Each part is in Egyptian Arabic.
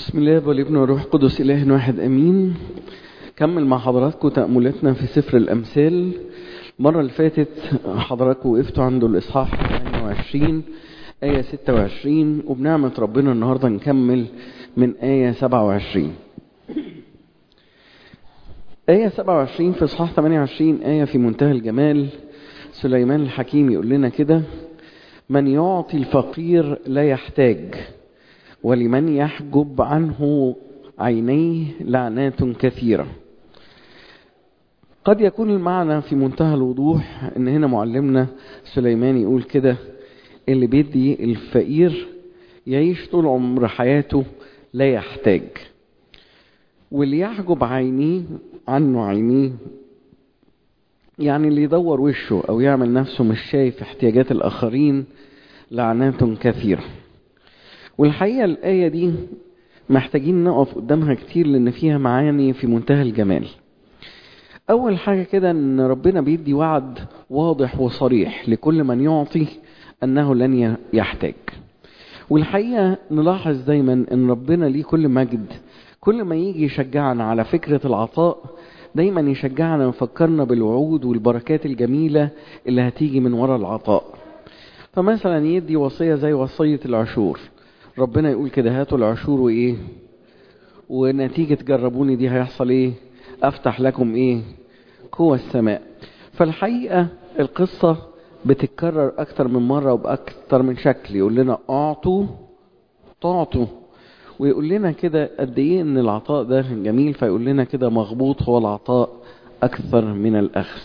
بسم الله والابن والروح القدس إله واحد أمين كمل مع حضراتكم تأملاتنا في سفر الأمثال المرة اللي فاتت حضراتكم وقفتوا عند الإصحاح 28 آية 26 وبنعمة ربنا النهاردة نكمل من آية 27 آية 27 في إصحاح 28 آية في منتهى الجمال سليمان الحكيم يقول لنا كده من يعطي الفقير لا يحتاج ولمن يحجب عنه عينيه لعنات كثيرة قد يكون المعنى في منتهى الوضوح ان هنا معلمنا سليمان يقول كده اللي بيدي الفقير يعيش طول عمر حياته لا يحتاج واللي يحجب عينيه عنه عينيه يعني اللي يدور وشه او يعمل نفسه مش شايف احتياجات الاخرين لعنات كثيره والحقيقة الآية دي محتاجين نقف قدامها كتير لأن فيها معاني في منتهى الجمال أول حاجة كده أن ربنا بيدي وعد واضح وصريح لكل من يعطي أنه لن يحتاج والحقيقة نلاحظ دايما أن ربنا ليه كل مجد كل ما يجي يشجعنا على فكرة العطاء دايما يشجعنا ويفكرنا بالوعود والبركات الجميلة اللي هتيجي من وراء العطاء فمثلا يدي وصية زي وصية العشور ربنا يقول كده هاتوا العشور وايه ونتيجة جربوني دي هيحصل ايه افتح لكم ايه قوة السماء فالحقيقة القصة بتتكرر اكتر من مرة وباكتر من شكل يقول لنا اعطوا تعطوا ويقول لنا كده قد ايه ان العطاء ده جميل فيقول لنا كده مغبوط هو العطاء اكثر من الاخذ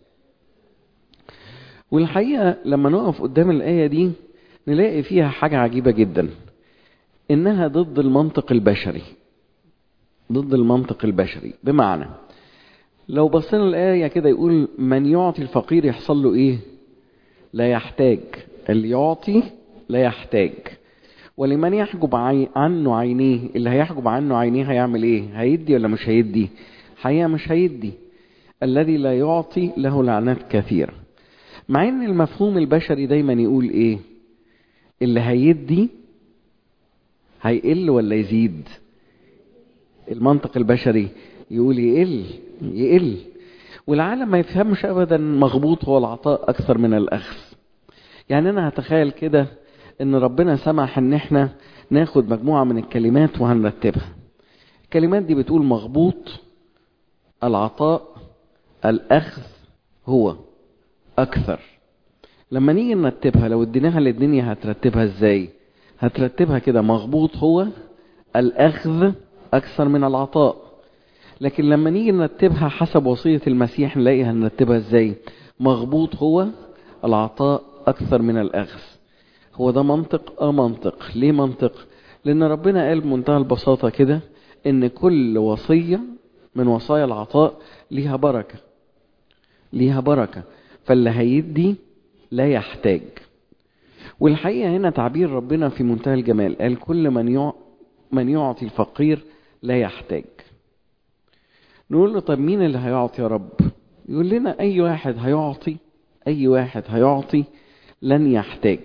والحقيقة لما نقف قدام الآية دي نلاقي فيها حاجة عجيبة جدا انها ضد المنطق البشري ضد المنطق البشري بمعنى لو بصينا الايه كده يقول من يعطي الفقير يحصل له ايه لا يحتاج اللي يعطي لا يحتاج ولمن يحجب عي... عنه عينيه اللي هيحجب عنه عينيه هيعمل ايه هيدي ولا مش هيدي حقيقه مش هيدي الذي لا يعطي له لعنات كثيره مع ان المفهوم البشري دايما يقول ايه اللي هيدي هيقل ولا يزيد المنطق البشري يقول يقل يقل والعالم ما يفهمش ابدا مغبوط هو العطاء اكثر من الاخذ يعني انا هتخيل كده ان ربنا سمح ان احنا ناخد مجموعه من الكلمات وهنرتبها الكلمات دي بتقول مغبوط العطاء الاخذ هو اكثر لما نيجي نرتبها لو اديناها للدنيا هترتبها ازاي هترتبها كده مغبوط هو الأخذ أكثر من العطاء لكن لما نيجي نرتبها حسب وصية المسيح نلاقيها نرتبها ازاي مغبوط هو العطاء أكثر من الأخذ هو ده منطق اه منطق ليه منطق لأن ربنا قال بمنتهى البساطة كده إن كل وصية من وصايا العطاء ليها بركة ليها بركة فاللي هيدي لا يحتاج والحقيقة هنا تعبير ربنا في منتهى الجمال قال كل من يع... من يعطي الفقير لا يحتاج نقول له طب مين اللي هيعطي يا رب يقول لنا أي واحد هيعطي أي واحد هيعطي لن يحتاج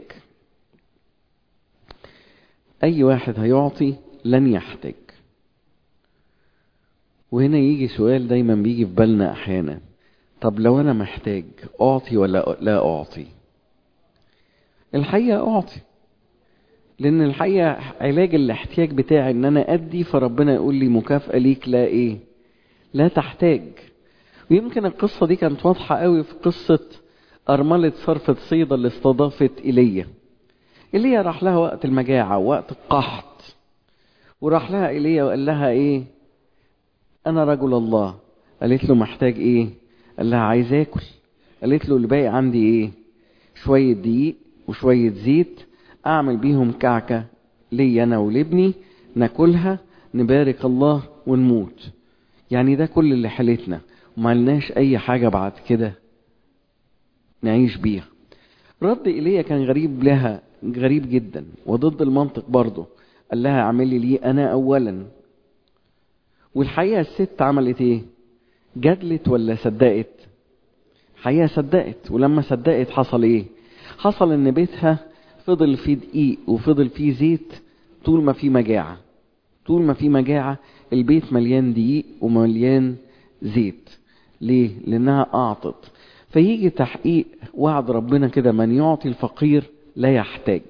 أي واحد هيعطي لن يحتاج وهنا يجي سؤال دايما بيجي في بالنا أحيانا طب لو أنا محتاج أعطي ولا لا أعطي الحقيقة أعطي لأن الحقيقة علاج الاحتياج بتاعي إن أنا أدي فربنا يقول لي مكافأة ليك لا إيه لا تحتاج ويمكن القصة دي كانت واضحة قوي في قصة أرملة صرفة صيدا اللي استضافت إيليا إيليا راح لها وقت المجاعة وقت القحط وراح لها إيليا وقال لها إيه أنا رجل الله قالت له محتاج إيه قال لها عايز آكل قالت له اللي باقي عندي إيه شوية دقيق وشوية زيت أعمل بيهم كعكة لي أنا ولابني ناكلها نبارك الله ونموت يعني ده كل اللي حالتنا وملناش أي حاجة بعد كده نعيش بيها رد إيليا كان غريب لها غريب جدا وضد المنطق برضه قال لها اعملي لي أنا أولا والحقيقة الست عملت إيه جدلت ولا صدقت الحقيقة صدقت ولما صدقت حصل إيه حصل ان بيتها فضل فيه دقيق وفضل فيه زيت طول ما في مجاعة طول ما في مجاعة البيت مليان دقيق ومليان زيت ليه لانها اعطت فيجي تحقيق وعد ربنا كده من يعطي الفقير لا يحتاج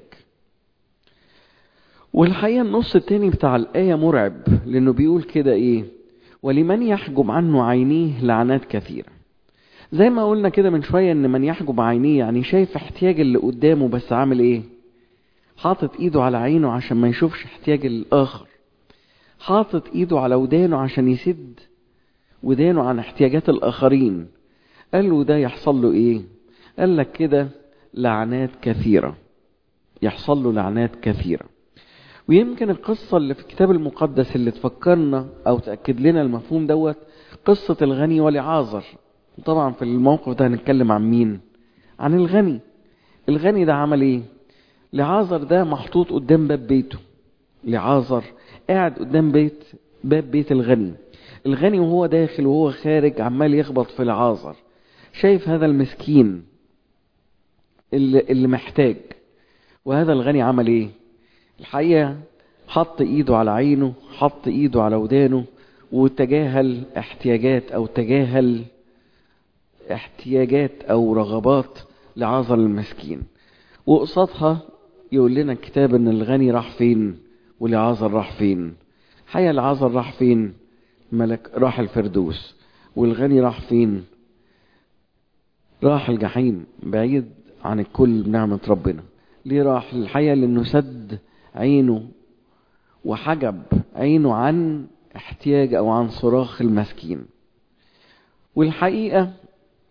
والحقيقة النص التاني بتاع الآية مرعب لأنه بيقول كده إيه ولمن يحجب عنه عينيه لعنات كثيرة زي ما قلنا كده من شوية إن من يحجب عينيه يعني شايف احتياج اللي قدامه بس عامل إيه حاطط إيده على عينه عشان ما يشوفش احتياج الآخر حاطط إيده على ودانه عشان يسد ودانه عن احتياجات الآخرين قال له ده يحصل له إيه قال لك كده لعنات كثيرة يحصل له لعنات كثيره ويمكن القصة اللي في الكتاب المقدس اللي تفكرنا أو تأكد لنا المفهوم دوت قصة الغني ولعازر طبعا في الموقف ده هنتكلم عن مين عن الغني الغني ده عمل ايه لعازر ده محطوط قدام باب بيته لعازر قاعد قدام بيت باب بيت الغني الغني وهو داخل وهو خارج عمال يخبط في لعازر شايف هذا المسكين اللي, اللي محتاج وهذا الغني عمل ايه الحقيقة حط ايده على عينه حط ايده على ودانه وتجاهل احتياجات او تجاهل احتياجات او رغبات لعازر المسكين وقصادها يقول لنا الكتاب ان الغني راح فين ولعازر راح فين الحقيقة لعازر راح فين ملك راح الفردوس والغني راح فين راح الجحيم بعيد عن الكل بنعمة ربنا ليه راح الحقيقة لانه سد عينه وحجب عينه عن احتياج او عن صراخ المسكين والحقيقة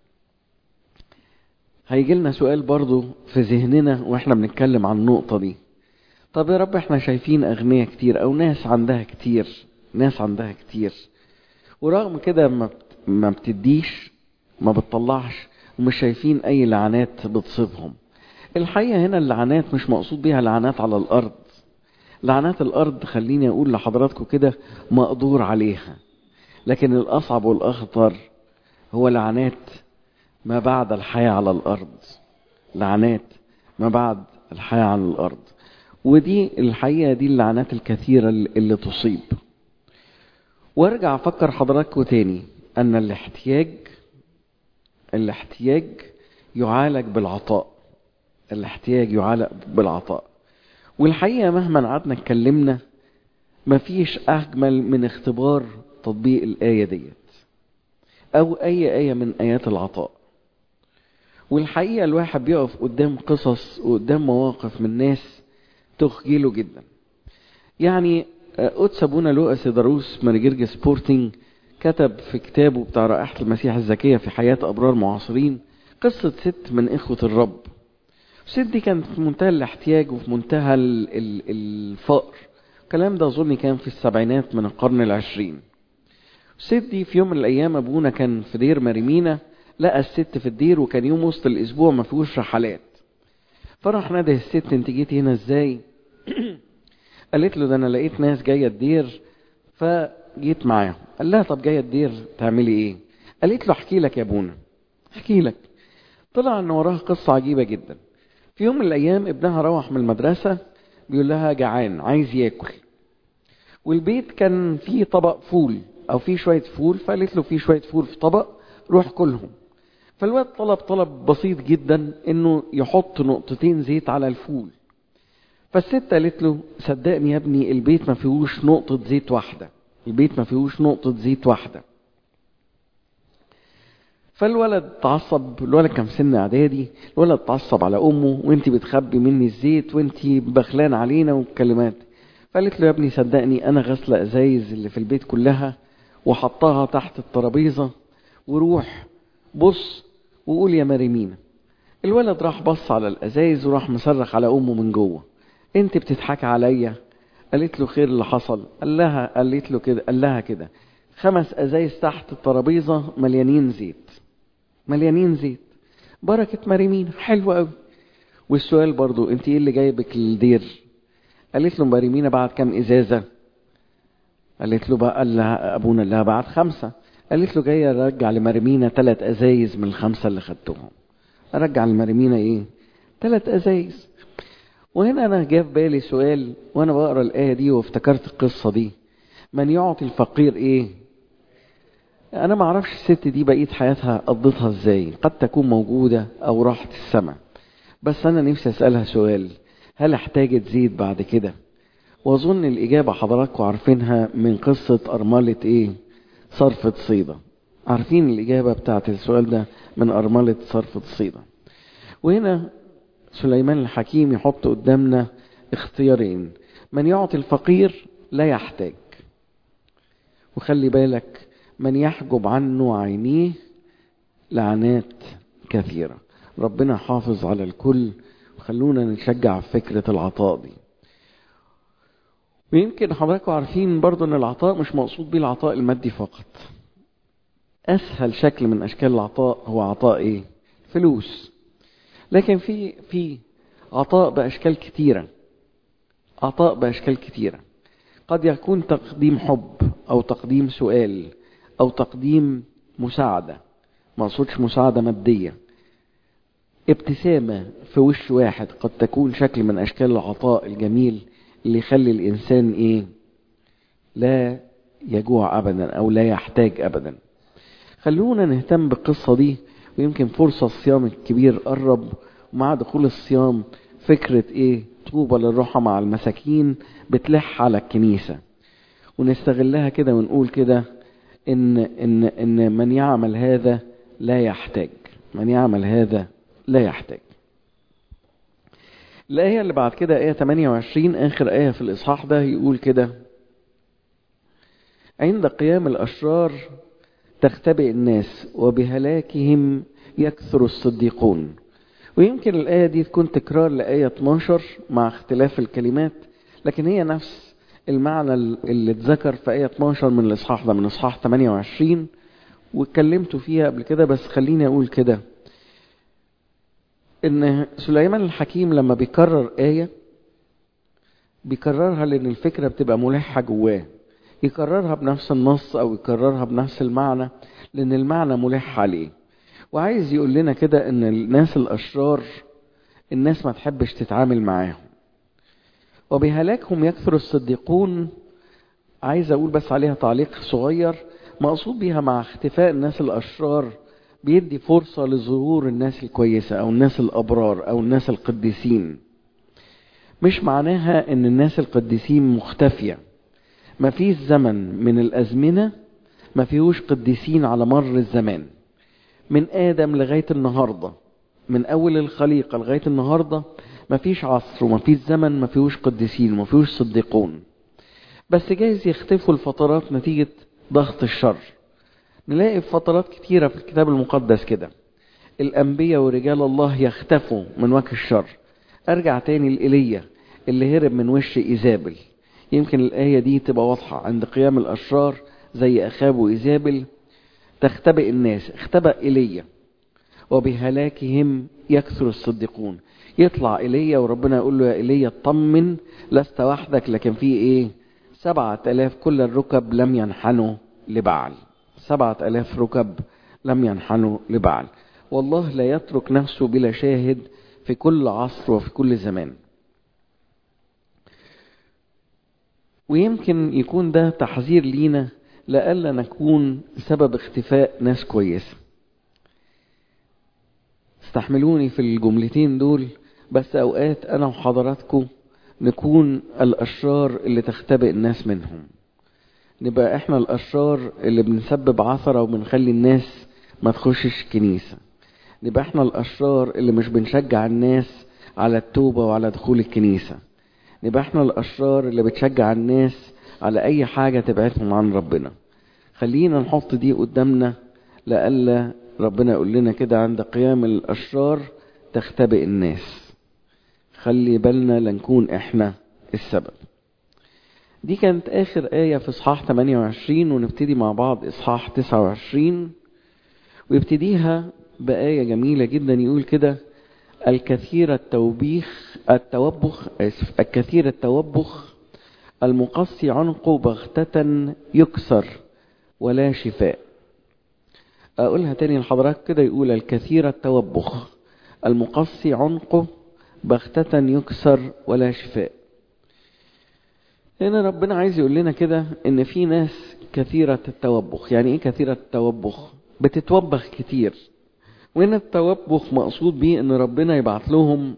هيجي لنا سؤال برضو في ذهننا واحنا بنتكلم عن النقطة دي طب يا رب احنا شايفين اغنياء كتير او ناس عندها كتير ناس عندها كتير ورغم كده ما ما بتديش ما بتطلعش ومش شايفين اي لعنات بتصيبهم الحقيقة هنا اللعنات مش مقصود بيها لعنات على الارض لعنات الارض خليني اقول لحضراتكم كده مقدور عليها لكن الاصعب والاخطر هو لعنات ما بعد الحياة على الارض لعنات ما بعد الحياة على الارض ودي الحقيقة دي اللعنات الكثيرة اللي تصيب وارجع افكر حضراتكم تاني ان الاحتياج الاحتياج يعالج بالعطاء الاحتياج يعالج بالعطاء والحقيقة مهما قعدنا اتكلمنا مفيش أجمل من اختبار تطبيق الآية ديت أو أي آية من آيات العطاء والحقيقة الواحد بيقف قدام قصص وقدام مواقف من ناس تخجله جدا يعني قدس أبونا لوقس دروس مانجرج سبورتنج كتب في كتابه بتاع رائحة المسيح الزكية في حياة أبرار معاصرين قصة ست من إخوة الرب الست دي كانت في منتهى الاحتياج وفي منتهى الفقر الكلام ده أظن كان في السبعينات من القرن العشرين الست دي في يوم من الأيام أبونا كان في دير مريمينا لقى الست في الدير وكان يوم وسط الأسبوع ما فيهوش رحلات فراح نادى الست انت جيتي هنا ازاي قالت له ده انا لقيت ناس جايه الدير فجيت معاهم قال لها طب جايه الدير تعملي ايه قالت له احكي لك يا ابونا احكي لك طلع ان وراها قصه عجيبه جدا في يوم من الايام ابنها روح من المدرسه بيقول لها جعان عايز ياكل والبيت كان فيه طبق فول او فيه شويه فول فقالت له فيه شويه فول في طبق روح كلهم فالواد طلب طلب بسيط جدا انه يحط نقطتين زيت على الفول فالست قالت له صدقني يا ابني البيت ما فيهوش نقطة زيت واحدة البيت ما فيهوش نقطة زيت واحدة فالولد تعصب الولد كان في سن اعدادي الولد تعصب على امه وانت بتخبي مني الزيت وانت بخلان علينا والكلمات فقالت له يا ابني صدقني انا غسله ازايز اللي في البيت كلها وحطها تحت الترابيزه وروح بص وقول يا مريمينا الولد راح بص على الازايز وراح مصرخ على امه من جوه انت بتضحك عليا قالت له خير اللي حصل قال لها قالت له كده قال لها كده خمس ازايز تحت الترابيزه مليانين زيت مليانين زيت بركه مريمينا حلو قوي والسؤال برضو انت ايه اللي جايبك للدير قالت له مريمينا بعد كام ازازه قالت له بقى قال لها ابونا لها بعد خمسه قالت له جاي ارجع لمريمينا ثلاث ازايز من الخمسه اللي خدتهم ارجع لمريمينا ايه ثلاث ازايز وهنا أنا جاء في بالي سؤال وأنا بقرأ الآية دي وافتكرت القصة دي من يعطي الفقير إيه أنا ما أعرفش الست دي بقيت حياتها قضتها إزاي قد تكون موجودة أو راحت السماء بس أنا نفسي أسألها سؤال هل احتاجت زيت بعد كده وأظن الإجابة حضراتكم عارفينها من قصة أرملة إيه صرفة صيدة عارفين الإجابة بتاعت السؤال ده من أرملة صرفة صيدة وهنا سليمان الحكيم يحط قدامنا اختيارين من يعطي الفقير لا يحتاج وخلي بالك من يحجب عنه عينيه لعنات كثيرة ربنا حافظ على الكل وخلونا نشجع فكرة العطاء دي ويمكن حضراتكم عارفين برضو ان العطاء مش مقصود بيه العطاء المادي فقط اسهل شكل من اشكال العطاء هو عطاء ايه فلوس لكن في في عطاء باشكال كتيره عطاء باشكال كتيره قد يكون تقديم حب او تقديم سؤال او تقديم مساعده ما اقصدش مساعده ماديه ابتسامه في وش واحد قد تكون شكل من اشكال العطاء الجميل اللي يخلي الانسان ايه لا يجوع ابدا او لا يحتاج ابدا خلونا نهتم بالقصه دي ويمكن فرصه الصيام الكبير قرب ومع دخول الصيام فكره ايه طوبى للروحة مع المساكين بتلح على الكنيسة ونستغلها كده ونقول كده إن, إن, إن من يعمل هذا لا يحتاج من يعمل هذا لا يحتاج الآية اللي بعد كده آية 28 آخر آية في الإصحاح ده يقول كده عند قيام الأشرار تختبئ الناس وبهلاكهم يكثر الصديقون ويمكن الآية دي تكون تكرار لآية 12 مع اختلاف الكلمات لكن هي نفس المعنى اللي اتذكر في آية 12 من الإصحاح ده من إصحاح 28 واتكلمت فيها قبل كده بس خليني أقول كده إن سليمان الحكيم لما بيكرر آية بيكررها لأن الفكرة بتبقى ملحة جواه يكررها بنفس النص أو يكررها بنفس المعنى لأن المعنى ملح عليه وعايز يقول لنا كده ان الناس الاشرار الناس ما تحبش تتعامل معاهم وبهلاكهم يكثر الصديقون عايز اقول بس عليها تعليق صغير مقصود بيها مع اختفاء الناس الاشرار بيدي فرصة لظهور الناس الكويسة او الناس الابرار او الناس القديسين مش معناها ان الناس القديسين مختفية ما فيش زمن من الازمنة ما فيهوش قديسين على مر الزمان من آدم لغاية النهاردة من أول الخليقة لغاية النهاردة مفيش عصر ومفيش زمن مفيهوش قديسين ومفيهوش صديقون بس جايز يختفوا الفترات نتيجة ضغط الشر نلاقي في فترات كتيرة في الكتاب المقدس كده الأنبياء ورجال الله يختفوا من وجه الشر أرجع تاني لإيليا اللي هرب من وش إيزابل يمكن الآية دي تبقى واضحة عند قيام الأشرار زي أخاب وإيزابل تختبئ الناس اختبأ إيليا وبهلاكهم يكثر الصديقون يطلع إيليا وربنا يقول له يا إيليا اطمن لست وحدك لكن في إيه سبعة ألاف كل الركب لم ينحنوا لبعل سبعة ألاف ركب لم ينحنوا لبعل والله لا يترك نفسه بلا شاهد في كل عصر وفي كل زمان ويمكن يكون ده تحذير لينا لئلا نكون سبب اختفاء ناس كويسة استحملوني في الجملتين دول بس اوقات انا وحضراتكم نكون الاشرار اللي تختبئ الناس منهم نبقى احنا الاشرار اللي بنسبب عثرة وبنخلي الناس ما تخشش كنيسة نبقى احنا الاشرار اللي مش بنشجع الناس على التوبة وعلى دخول الكنيسة نبقى احنا الاشرار اللي بتشجع الناس على اي حاجة تبعدهم عن ربنا خلينا نحط دي قدامنا لألا ربنا يقول لنا كده عند قيام الأشرار تختبئ الناس خلي بالنا لنكون احنا السبب دي كانت آخر آية في إصحاح 28 ونبتدي مع بعض إصحاح 29 ويبتديها بآية جميلة جدا يقول كده الكثير التوبيخ التوبخ آسف الكثير التوبخ المقصي عنقه بغتة يكسر ولا شفاء أقولها تاني لحضرتك كده يقول الكثير التوبخ المقصي عنقه بغتة يكسر ولا شفاء هنا ربنا عايز يقول لنا كده ان في ناس كثيرة التوبخ يعني ايه كثيرة التوبخ بتتوبخ كتير وهنا التوبخ مقصود بيه ان ربنا يبعت لهم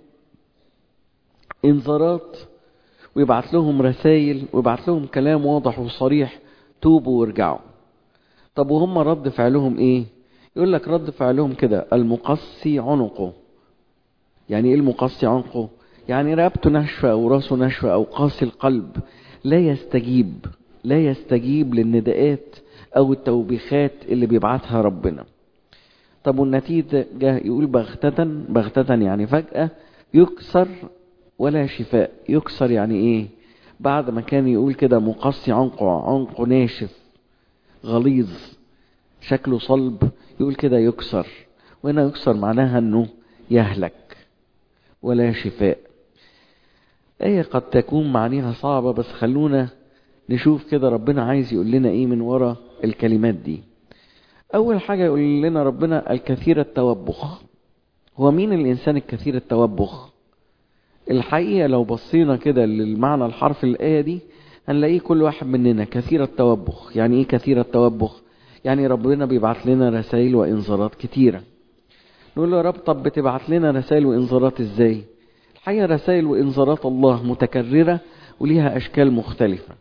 انذارات ويبعت لهم رسائل ويبعت لهم كلام واضح وصريح توبوا وارجعوا طب وهم رد فعلهم ايه يقول لك رد فعلهم كده المقصي عنقه يعني ايه المقصي عنقه يعني رقبته ناشفه او راسه ناشفه او قاسي القلب لا يستجيب لا يستجيب للنداءات او التوبيخات اللي بيبعتها ربنا طب والنتيجه يقول بغتة بغتة يعني فجأة يكسر ولا شفاء يكسر يعني ايه بعد ما كان يقول كده مقصي عنقه عنقه ناشف غليظ شكله صلب يقول كده يكسر وهنا يكسر معناها انه يهلك ولا شفاء آية قد تكون معانيها صعبة بس خلونا نشوف كده ربنا عايز يقول لنا ايه من ورا الكلمات دي اول حاجة يقول لنا ربنا الكثير التوبخ هو مين الانسان الكثير التوبخ الحقيقة لو بصينا كده للمعنى الحرف الآية دي هنلاقيه كل واحد مننا كثير التوبخ يعني ايه كثير التوبخ يعني ربنا بيبعت لنا رسائل وانذارات كتيرة نقول له يا رب طب بتبعت لنا رسائل وانذارات ازاي الحقيقة رسائل وانذارات الله متكررة وليها اشكال مختلفة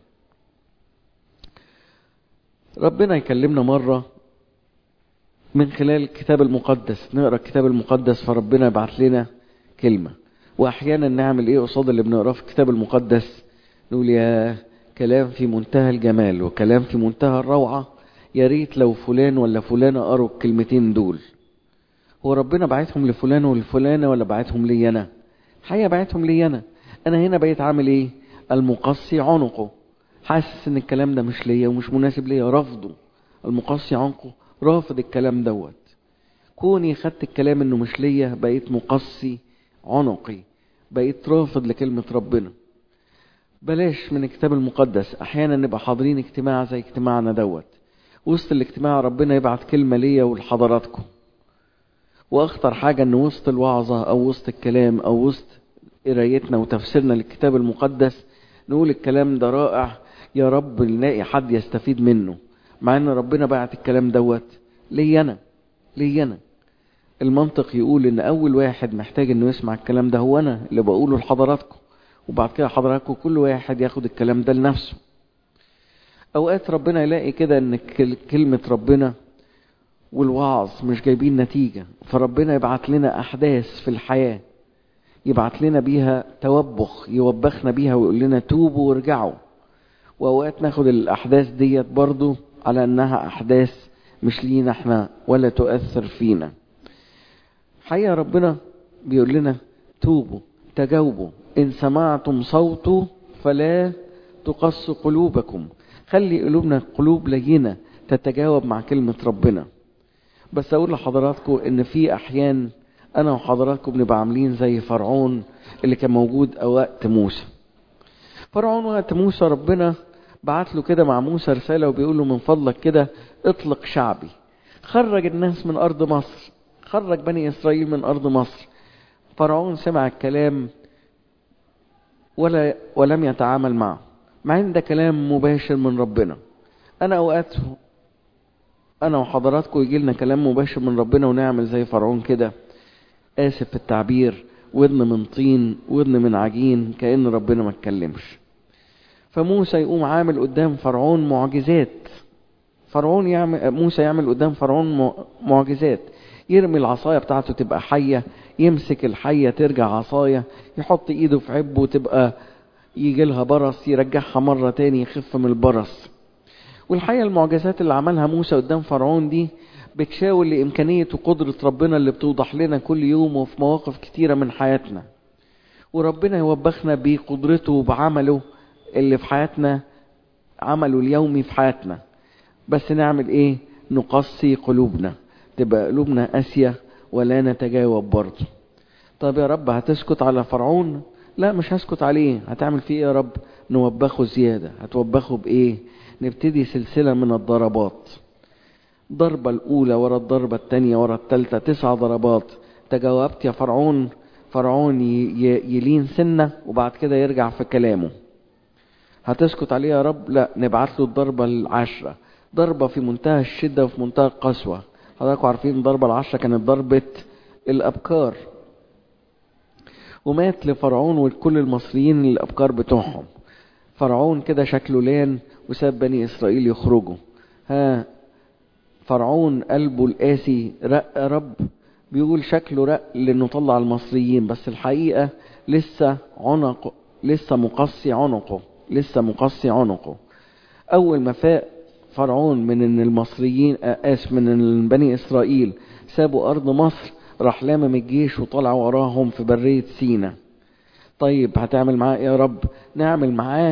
ربنا يكلمنا مرة من خلال الكتاب المقدس نقرا الكتاب المقدس فربنا يبعت لنا كلمة واحيانا نعمل ايه قصاد اللي بنقراه في الكتاب المقدس نقول يا كلام في منتهى الجمال وكلام في منتهى الروعة يا ريت لو فلان ولا فلانة قروا الكلمتين دول هو ربنا بعتهم لفلان والفلانة ولا بعتهم لي أنا الحقيقة بعتهم لي أنا أنا هنا بقيت عامل إيه المقصي عنقه حاسس إن الكلام ده مش ليا ومش مناسب ليا رفضه المقصي عنقه رافض الكلام دوت كوني خدت الكلام إنه مش ليا بقيت مقصي عنقي بقيت رافض لكلمة ربنا بلاش من الكتاب المقدس احيانا نبقى حاضرين اجتماع زي اجتماعنا دوت وسط الاجتماع ربنا يبعت كلمة ليا ولحضراتكم واخطر حاجة ان وسط الوعظة او وسط الكلام او وسط قرايتنا وتفسيرنا للكتاب المقدس نقول الكلام ده رائع يا رب نلاقي حد يستفيد منه مع ان ربنا بعت الكلام دوت لي انا لي انا المنطق يقول ان اول واحد محتاج انه يسمع الكلام ده هو انا اللي بقوله لحضراتكم وبعد كده حضراتكم كل واحد ياخد الكلام ده لنفسه اوقات ربنا يلاقي كده ان كلمة ربنا والوعظ مش جايبين نتيجة فربنا يبعت لنا احداث في الحياة يبعت لنا بيها توبخ يوبخنا بيها ويقول لنا توبوا وارجعوا واوقات ناخد الاحداث ديت برضو على انها احداث مش لينا احنا ولا تؤثر فينا حقيقة ربنا بيقول لنا توبوا تجاوبوا إن سمعتم صوته فلا تقص قلوبكم خلي قلوبنا قلوب لينة تتجاوب مع كلمة ربنا بس أقول لحضراتكم إن في أحيان أنا وحضراتكم بنبقى عاملين زي فرعون اللي كان موجود وقت موسى فرعون وقت موسى ربنا بعت له كده مع موسى رسالة وبيقول له من فضلك كده اطلق شعبي خرج الناس من أرض مصر خرج بني إسرائيل من أرض مصر فرعون سمع الكلام ولا ولم يتعامل معه مع ان ده كلام مباشر من ربنا انا اوقات انا وحضراتكم يجي لنا كلام مباشر من ربنا ونعمل زي فرعون كده اسف في التعبير ودن من طين ودن من عجين كأن ربنا ما اتكلمش فموسى يقوم عامل قدام فرعون معجزات فرعون يعمل موسى يعمل قدام فرعون معجزات يرمي العصاية بتاعته تبقى حية يمسك الحية ترجع عصاية يحط ايده في عبه وتبقى يجي لها برص يرجعها مرة تاني يخف من البرص والحقيقة المعجزات اللي عملها موسى قدام فرعون دي بتشاور لإمكانية وقدرة ربنا اللي بتوضح لنا كل يوم وفي مواقف كتيرة من حياتنا وربنا يوبخنا بقدرته وبعمله اللي في حياتنا عمله اليومي في حياتنا بس نعمل ايه نقصي قلوبنا تبقى قلوبنا قاسية ولا نتجاوب برضه طب يا رب هتسكت على فرعون لا مش هسكت عليه هتعمل فيه ايه يا رب نوبخه زيادة هتوبخه بايه نبتدي سلسلة من الضربات ضربة الأولى ورا الضربة الثانية ورا الثالثة تسع ضربات تجاوبت يا فرعون فرعون يلين سنة وبعد كده يرجع في كلامه هتسكت عليه يا رب لا نبعت له الضربة العشرة ضربة في منتهى الشدة وفي منتهى القسوة حضراتكم عارفين الضربة العشرة كانت ضربة الأبكار ومات لفرعون وكل المصريين الأبكار بتوعهم فرعون كده شكله لان وساب بني إسرائيل يخرجوا ها فرعون قلبه القاسي رق رب بيقول شكله رق لانه طلع المصريين بس الحقيقة لسه عنق لسه مقصي عنقه لسه مقصي عنقه اول ما فاق فرعون من ان المصريين اسف من ان بني اسرائيل سابوا ارض مصر راح لامم الجيش وطلع وراهم في برية سينا طيب هتعمل معاه ايه يا رب نعمل معاه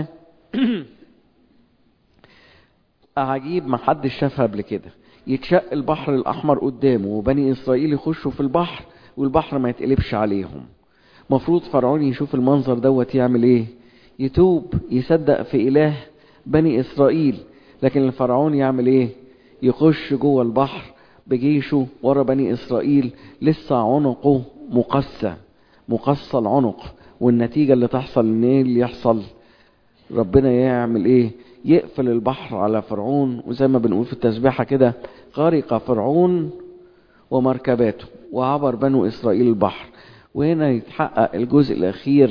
عجيب ما حدش شافها قبل كده يتشق البحر الأحمر قدامه وبني إسرائيل يخشوا في البحر والبحر ما يتقلبش عليهم مفروض فرعون يشوف المنظر دوت يعمل ايه يتوب يصدق في إله بني إسرائيل لكن الفرعون يعمل ايه يخش جوه البحر بجيشه ورا بني إسرائيل لسه عنقه مقسى مقسى العنق والنتيجة اللي تحصل ان ايه اللي يحصل ربنا يعمل ايه يقفل البحر على فرعون وزي ما بنقول في التسبيحة كده غرق فرعون ومركباته وعبر بنو إسرائيل البحر وهنا يتحقق الجزء الأخير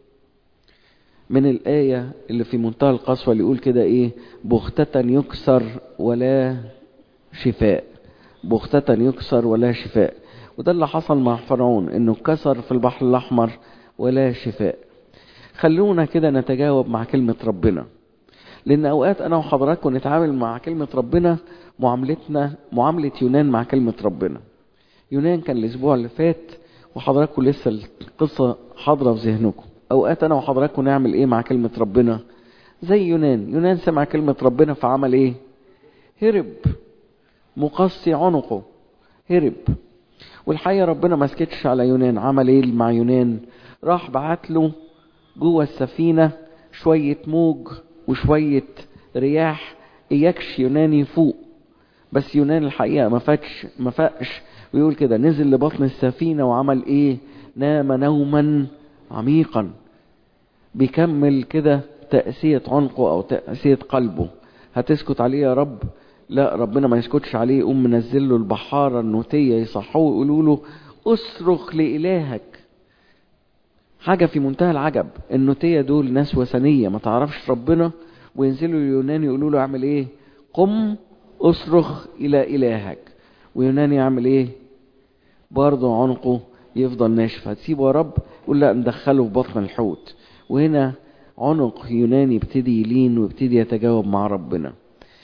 من الآية اللي في منتهى القسوة اللي يقول كده إيه بغتة يكسر ولا شفاء بغتة يكسر ولا شفاء وده اللي حصل مع فرعون إنه كسر في البحر الأحمر ولا شفاء خلونا كده نتجاوب مع كلمة ربنا لأن أوقات أنا وحضراتكم نتعامل مع كلمة ربنا معاملتنا معاملة يونان مع كلمة ربنا يونان كان الأسبوع اللي فات وحضراتكم لسه القصة حاضرة في ذهنكم أوقات أنا وحضراتكم نعمل إيه مع كلمة ربنا زي يونان يونان سمع كلمة ربنا فعمل إيه هرب مقصي عنقه هرب والحقيقة ربنا ما سكتش على يونان عمل إيه مع يونان راح بعت له جوه السفينة شوية موج وشوية رياح إياكش يونان يفوق بس يونان الحقيقة ما فاتش ما فاقش ويقول كده نزل لبطن السفينة وعمل إيه نام نوما عميقا بيكمل كده تأسية عنقه أو تأسية قلبه هتسكت عليه يا رب لا ربنا ما يسكتش عليه يقوم منزل له البحارة النوتية يصحوه ويقولوا له اصرخ لإلهك حاجة في منتهى العجب النوتية دول ناس وثنية ما تعرفش ربنا وينزلوا اليونان يقولوا له اعمل ايه قم اصرخ الى الهك ويونان يعمل ايه برضه عنقه يفضل ناشف هتسيبه يا رب يقول لا ندخله في بطن الحوت وهنا عنق يوناني يبتدي يلين ويبتدي يتجاوب مع ربنا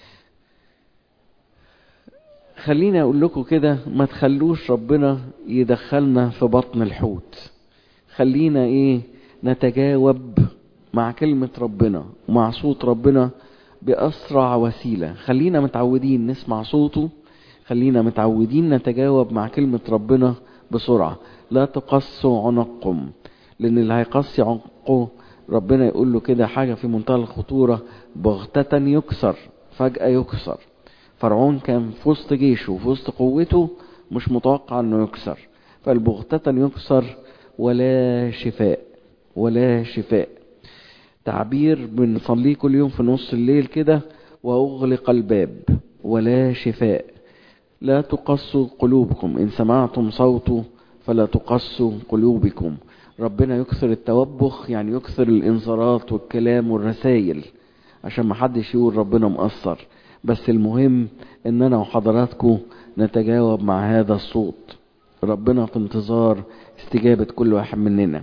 خليني اقول لكم كده ما تخلوش ربنا يدخلنا في بطن الحوت خلينا ايه نتجاوب مع كلمة ربنا ومع صوت ربنا بأسرع وسيلة خلينا متعودين نسمع صوته خلينا متعودين نتجاوب مع كلمة ربنا بسرعة لا تقصوا عنقكم لأن اللي هيقصي عنقه ربنا يقول له كده حاجة في منتهى الخطورة بغتة يكسر فجأة يكسر فرعون كان في وسط جيشه وفي وسط قوته مش متوقع انه يكسر فالبغتة يكسر ولا شفاء ولا شفاء تعبير بنصليه كل يوم في نص الليل كده وأغلق الباب ولا شفاء لا تقصوا قلوبكم إن سمعتم صوته فلا تقصوا قلوبكم ربنا يكثر التوبخ يعني يكثر الانذارات والكلام والرسائل عشان ما حدش يقول ربنا مقصر بس المهم ان انا وحضراتكم نتجاوب مع هذا الصوت ربنا في انتظار استجابة كل واحد مننا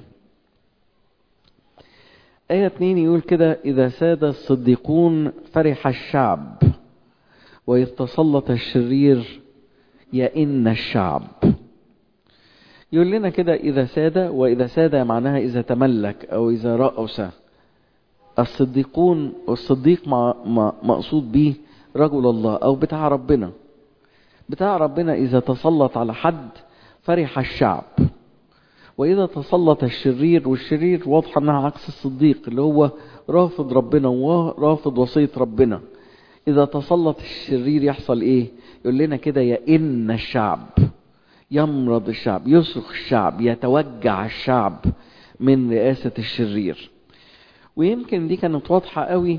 آية اتنين يقول كده إذا ساد الصديقون فرح الشعب وإذ تسلط الشرير يئن الشعب يقول لنا كده إذا ساد وإذا ساد معناها إذا تملك أو إذا رأس الصديقون والصديق مقصود به رجل الله أو بتاع ربنا بتاع ربنا إذا تسلط على حد فرح الشعب وإذا تسلط الشرير والشرير واضحة أنها عكس الصديق اللي هو رافض ربنا ورافض وصية ربنا إذا تسلط الشرير يحصل إيه يقول لنا كده يئن الشعب يمرض الشعب يصرخ الشعب يتوجع الشعب من رئاسة الشرير ويمكن دي كانت واضحة قوي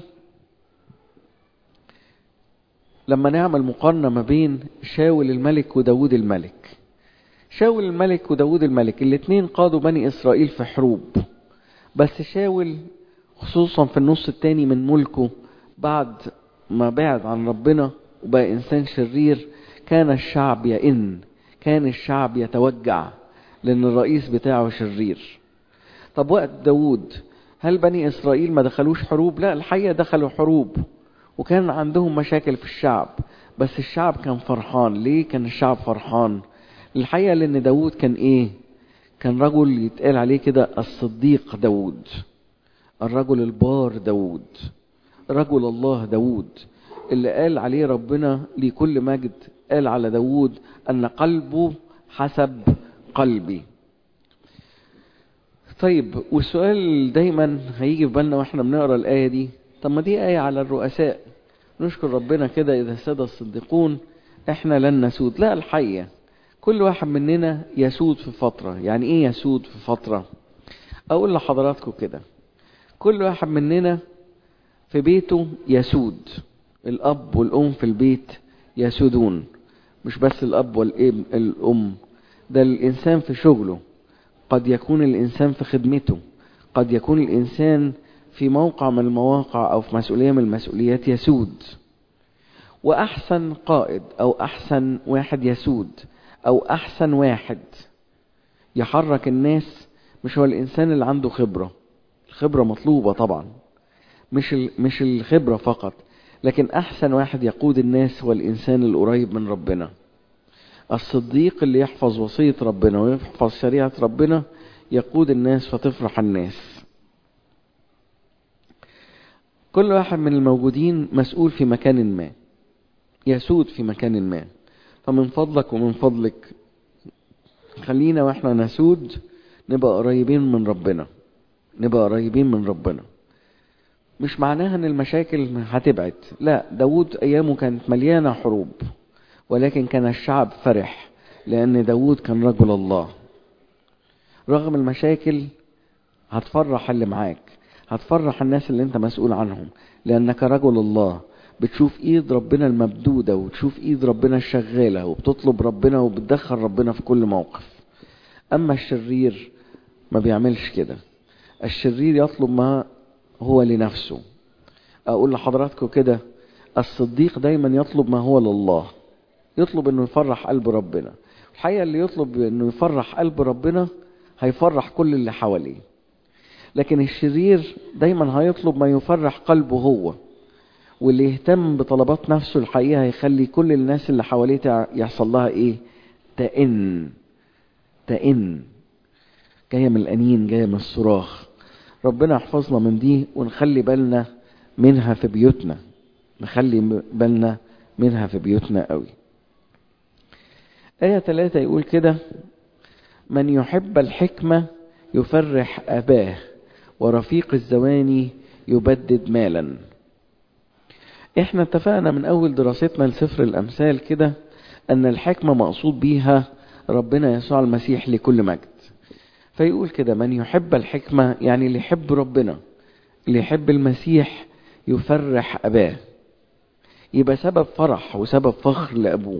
لما نعمل مقارنة ما بين شاول الملك وداود الملك شاول الملك وداود الملك الاتنين قادوا بني إسرائيل في حروب بس شاول خصوصا في النص التاني من ملكه بعد ما بعد عن ربنا وبقى إنسان شرير كان الشعب يئن كان الشعب يتوجع لأن الرئيس بتاعه شرير طب وقت داود هل بني إسرائيل ما دخلوش حروب لا الحقيقة دخلوا حروب وكان عندهم مشاكل في الشعب بس الشعب كان فرحان ليه كان الشعب فرحان الحقيقة لأن داود كان إيه كان رجل يتقال عليه كده الصديق داود الرجل البار داود رجل الله داود اللي قال عليه ربنا لكل مجد قال على داود أن قلبه حسب قلبي طيب والسؤال دايما هيجي في بالنا واحنا بنقرا الآية دي طب ما دي آية على الرؤساء نشكر ربنا كده إذا ساد الصديقون احنا لن نسود لا الحقيقة كل واحد مننا يسود في فترة يعني ايه يسود في فترة اقول لحضراتكم كده كل واحد مننا في بيته يسود الاب والام في البيت يسودون مش بس الاب والام ده الانسان في شغله قد يكون الانسان في خدمته قد يكون الانسان في موقع من المواقع او في مسؤوليه من المسؤوليات يسود واحسن قائد او احسن واحد يسود او احسن واحد يحرك الناس مش هو الانسان اللي عنده خبره الخبره مطلوبه طبعا مش مش الخبره فقط لكن احسن واحد يقود الناس هو الانسان القريب من ربنا الصديق اللي يحفظ وصيه ربنا ويحفظ شريعه ربنا يقود الناس فتفرح الناس كل واحد من الموجودين مسؤول في مكان ما يسود في مكان ما فمن فضلك ومن فضلك خلينا واحنا نسود نبقى قريبين من ربنا نبقى قريبين من ربنا مش معناها ان المشاكل هتبعد لا داود ايامه كانت مليانة حروب ولكن كان الشعب فرح لان داود كان رجل الله رغم المشاكل هتفرح اللي معاك هتفرح الناس اللي انت مسؤول عنهم لانك رجل الله بتشوف ايد ربنا الممدودة وتشوف ايد ربنا الشغالة وبتطلب ربنا وبتدخل ربنا في كل موقف اما الشرير ما بيعملش كده الشرير يطلب ما هو لنفسه اقول لحضراتكم كده الصديق دايما يطلب ما هو لله يطلب انه يفرح قلب ربنا الحقيقة اللي يطلب انه يفرح قلب ربنا هيفرح كل اللي حواليه لكن الشرير دايما هيطلب ما يفرح قلبه هو واللي يهتم بطلبات نفسه الحقيقة هيخلي كل الناس اللي حواليه يحصل لها ايه تئن تئن جاية من الأنين جاية من الصراخ ربنا يحفظنا من دي ونخلي بالنا منها في بيوتنا نخلي بالنا منها في بيوتنا قوي آية ثلاثة يقول كده من يحب الحكمة يفرح أباه ورفيق الزواني يبدد مالا احنا اتفقنا من اول دراستنا لسفر الامثال كده ان الحكمة مقصود بيها ربنا يسوع المسيح لكل مجد فيقول كده من يحب الحكمة يعني اللي يحب ربنا اللي يحب المسيح يفرح أباه يبقى سبب فرح وسبب فخر لأبوه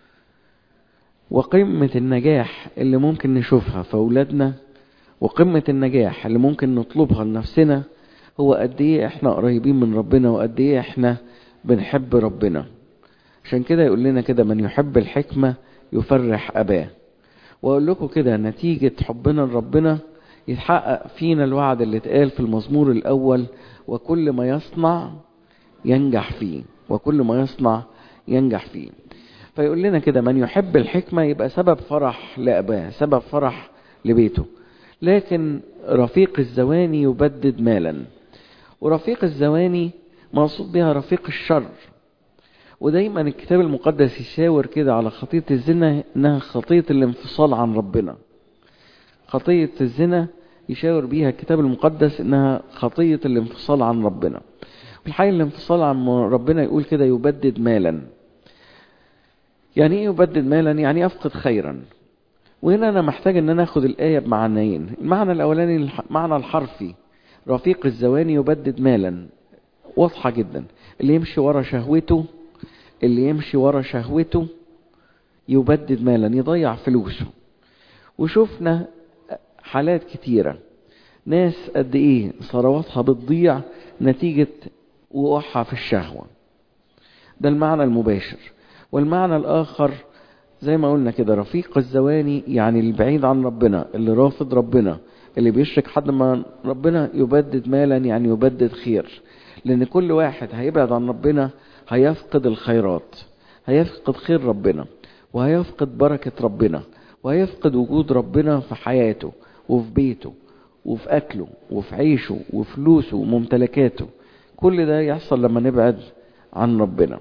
وقمة النجاح اللي ممكن نشوفها في أولادنا وقمة النجاح اللي ممكن نطلبها لنفسنا هو قد ايه احنا قريبين من ربنا وقد ايه احنا بنحب ربنا عشان كده يقول لنا كده من يحب الحكمة يفرح أباه وأقول لكم كده نتيجة حبنا لربنا يتحقق فينا الوعد اللي اتقال في المزمور الأول وكل ما يصنع ينجح فيه وكل ما يصنع ينجح فيه فيقول لنا كده من يحب الحكمة يبقى سبب فرح لأباه سبب فرح لبيته لكن رفيق الزواني يبدد مالا ورفيق الزواني مقصود بها رفيق الشر ودايما الكتاب المقدس يشاور كده على خطية الزنا انها خطية الانفصال عن ربنا خطية الزنا يشاور بيها الكتاب المقدس انها خطية الانفصال عن ربنا الحقيقة الانفصال عن ربنا يقول كده يبدد مالا يعني ايه يبدد مالا يعني يفقد خيرا وهنا انا محتاج ان انا اخد الايه بمعنيين المعنى الاولاني المعنى الحرفي رفيق الزواني يبدد مالا واضحه جدا اللي يمشي ورا شهوته اللي يمشي ورا شهوته يبدد مالا يضيع فلوسه وشفنا حالات كتيرة ناس قد ايه ثرواتها بتضيع نتيجة وقوعها في الشهوة ده المعنى المباشر والمعنى الآخر زي ما قلنا كده رفيق الزواني يعني البعيد عن ربنا اللي رافض ربنا اللي بيشرك حد مع ربنا يبدد مالا يعني يبدد خير لأن كل واحد هيبعد عن ربنا هيفقد الخيرات هيفقد خير ربنا وهيفقد بركة ربنا وهيفقد وجود ربنا في حياته وفي بيته وفي أكله وفي عيشه وفلوسه وممتلكاته كل ده يحصل لما نبعد عن ربنا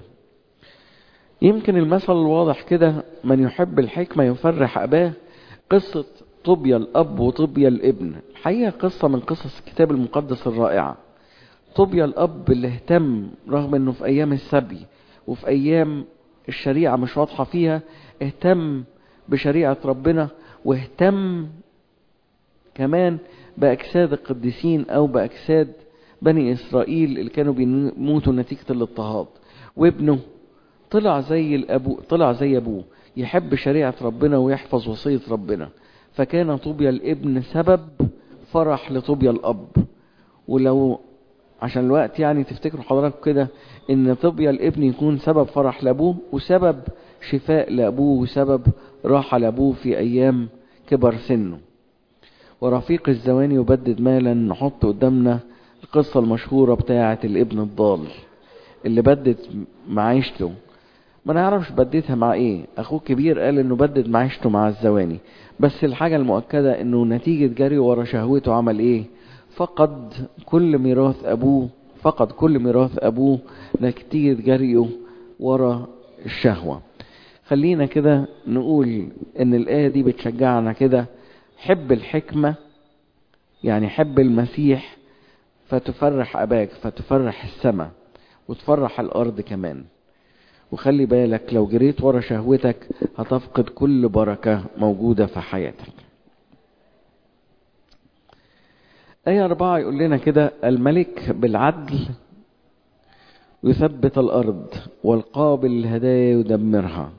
يمكن المثل الواضح كده من يحب الحكمة يفرح أباه قصة طوبيا الأب وطوبيا الابن الحقيقة قصة من قصص الكتاب المقدس الرائعة طوبيا الأب اللي اهتم رغم أنه في أيام السبي وفي أيام الشريعة مش واضحة فيها اهتم بشريعة ربنا واهتم كمان بأجساد القديسين أو بأجساد بني إسرائيل اللي كانوا بيموتوا نتيجة الاضطهاد وابنه طلع زي الأبو طلع زي أبوه يحب شريعة ربنا ويحفظ وصية ربنا فكان طوبيا الابن سبب فرح لطوبيا الأب ولو عشان الوقت يعني تفتكروا حضراتكم كده ان طوبيا الابن يكون سبب فرح لابوه وسبب شفاء لابوه وسبب راحة لابوه في ايام كبر سنه ورفيق الزواني يبدد مالا نحط قدامنا القصة المشهورة بتاعة الابن الضال اللي بدد معيشته ما نعرفش بددها مع ايه اخوه كبير قال انه بدد معيشته مع الزواني بس الحاجة المؤكدة انه نتيجة جري ورا شهوته عمل ايه فقد كل ميراث ابوه فقد كل ميراث ابوه نتيجة جريه ورا الشهوة خلينا كده نقول ان الآية دي بتشجعنا كده حب الحكمة يعني حب المسيح فتفرح أباك فتفرح السماء وتفرح الأرض كمان وخلي بالك لو جريت ورا شهوتك هتفقد كل بركة موجودة في حياتك آية أربعة يقول لنا كده الملك بالعدل يثبت الأرض والقابل الهدايا يدمرها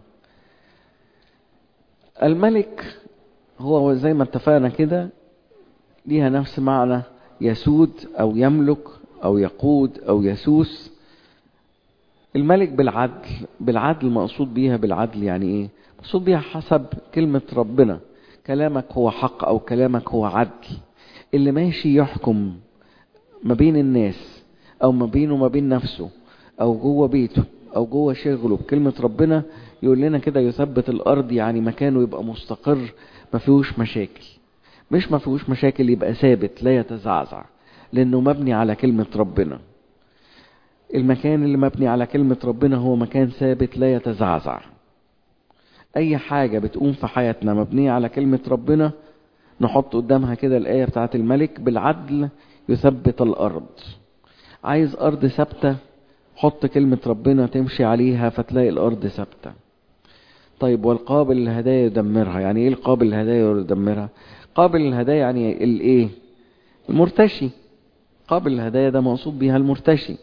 الملك هو زي ما اتفقنا كده ليها نفس معنى يسود أو يملك أو يقود أو يسوس الملك بالعدل بالعدل مقصود بيها بالعدل يعني ايه مقصود بيها حسب كلمة ربنا كلامك هو حق أو كلامك هو عدل اللي ماشي يحكم ما بين الناس أو ما بينه وما بين نفسه أو جوه بيته أو جوه شغله بكلمة ربنا يقول لنا كده يثبت الأرض يعني مكانه يبقى مستقر ما فيهوش مشاكل مش ما فيهوش مشاكل يبقى ثابت لا يتزعزع لأنه مبني على كلمة ربنا المكان اللي مبني على كلمة ربنا هو مكان ثابت لا يتزعزع أي حاجة بتقوم في حياتنا مبنية على كلمة ربنا نحط قدامها كده الآية بتاعت الملك بالعدل يثبت الأرض عايز أرض ثابتة حط كلمة ربنا تمشي عليها فتلاقي الأرض ثابتة طيب والقابل الهدايا يدمرها يعني ايه القابل الهدايا يدمرها قابل الهدايا يعني الايه المرتشي قابل الهدايا ده مقصود بيها المرتشي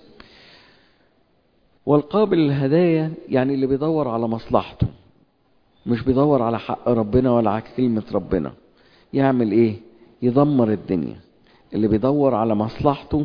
والقابل الهدايا يعني اللي بيدور على مصلحته مش بيدور على حق ربنا ولا على كلمة ربنا يعمل ايه يدمر الدنيا اللي بيدور على مصلحته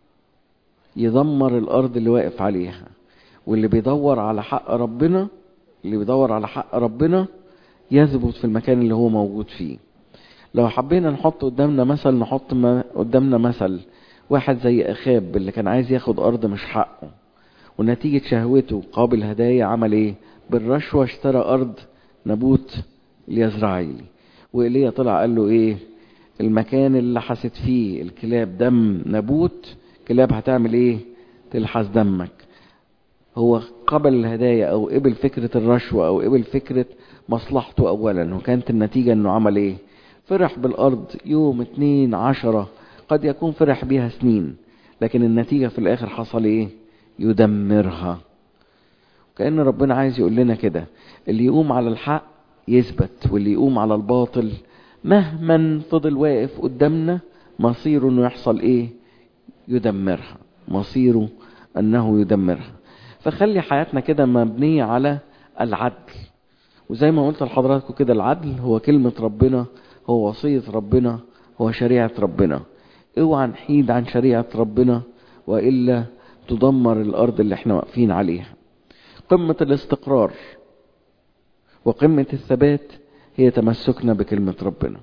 يدمر الارض اللي واقف عليها واللي بيدور على حق ربنا اللي بيدور على حق ربنا يثبت في المكان اللي هو موجود فيه لو حبينا نحط قدامنا مثل نحط ما قدامنا مثل واحد زي اخاب اللي كان عايز ياخد ارض مش حقه ونتيجة شهوته قابل هدايا عمل ايه بالرشوة اشترى ارض نبوت اليزرعيلي وإيليا طلع قال له ايه المكان اللي حست فيه الكلاب دم نبوت كلاب هتعمل ايه تلحس دمك هو قبل الهدايا او قبل فكرة الرشوة او قبل فكرة مصلحته اولا وكانت النتيجة انه عمل ايه فرح بالارض يوم اتنين عشرة قد يكون فرح بيها سنين لكن النتيجة في الاخر حصل ايه يدمرها كأن ربنا عايز يقول لنا كده اللي يقوم على الحق يثبت واللي يقوم على الباطل مهما فضل واقف قدامنا مصيره انه يحصل ايه يدمرها مصيره انه يدمرها فخلي حياتنا كده مبنية على العدل وزي ما قلت لحضراتكم كده العدل هو كلمة ربنا هو وصية ربنا هو شريعة ربنا اوعى نحيد عن شريعة ربنا وإلا تدمر الأرض اللي احنا واقفين عليها قمة الاستقرار وقمة الثبات هي تمسكنا بكلمة ربنا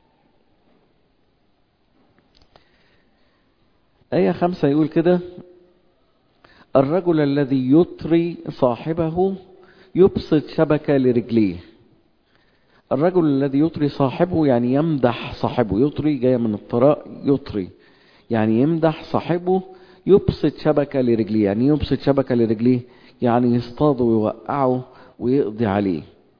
آية خمسة يقول كده الرجل الذي يطري صاحبه يبسط شبكة لرجليه الرجل الذي يطري صاحبه يعني يمدح صاحبه يطري جاية من الطراء يطري يعني يمدح صاحبه يبسط شبكة لرجليه يعني يبسط شبكة لرجليه يعني يصطاده ويوقعه ويقضي عليه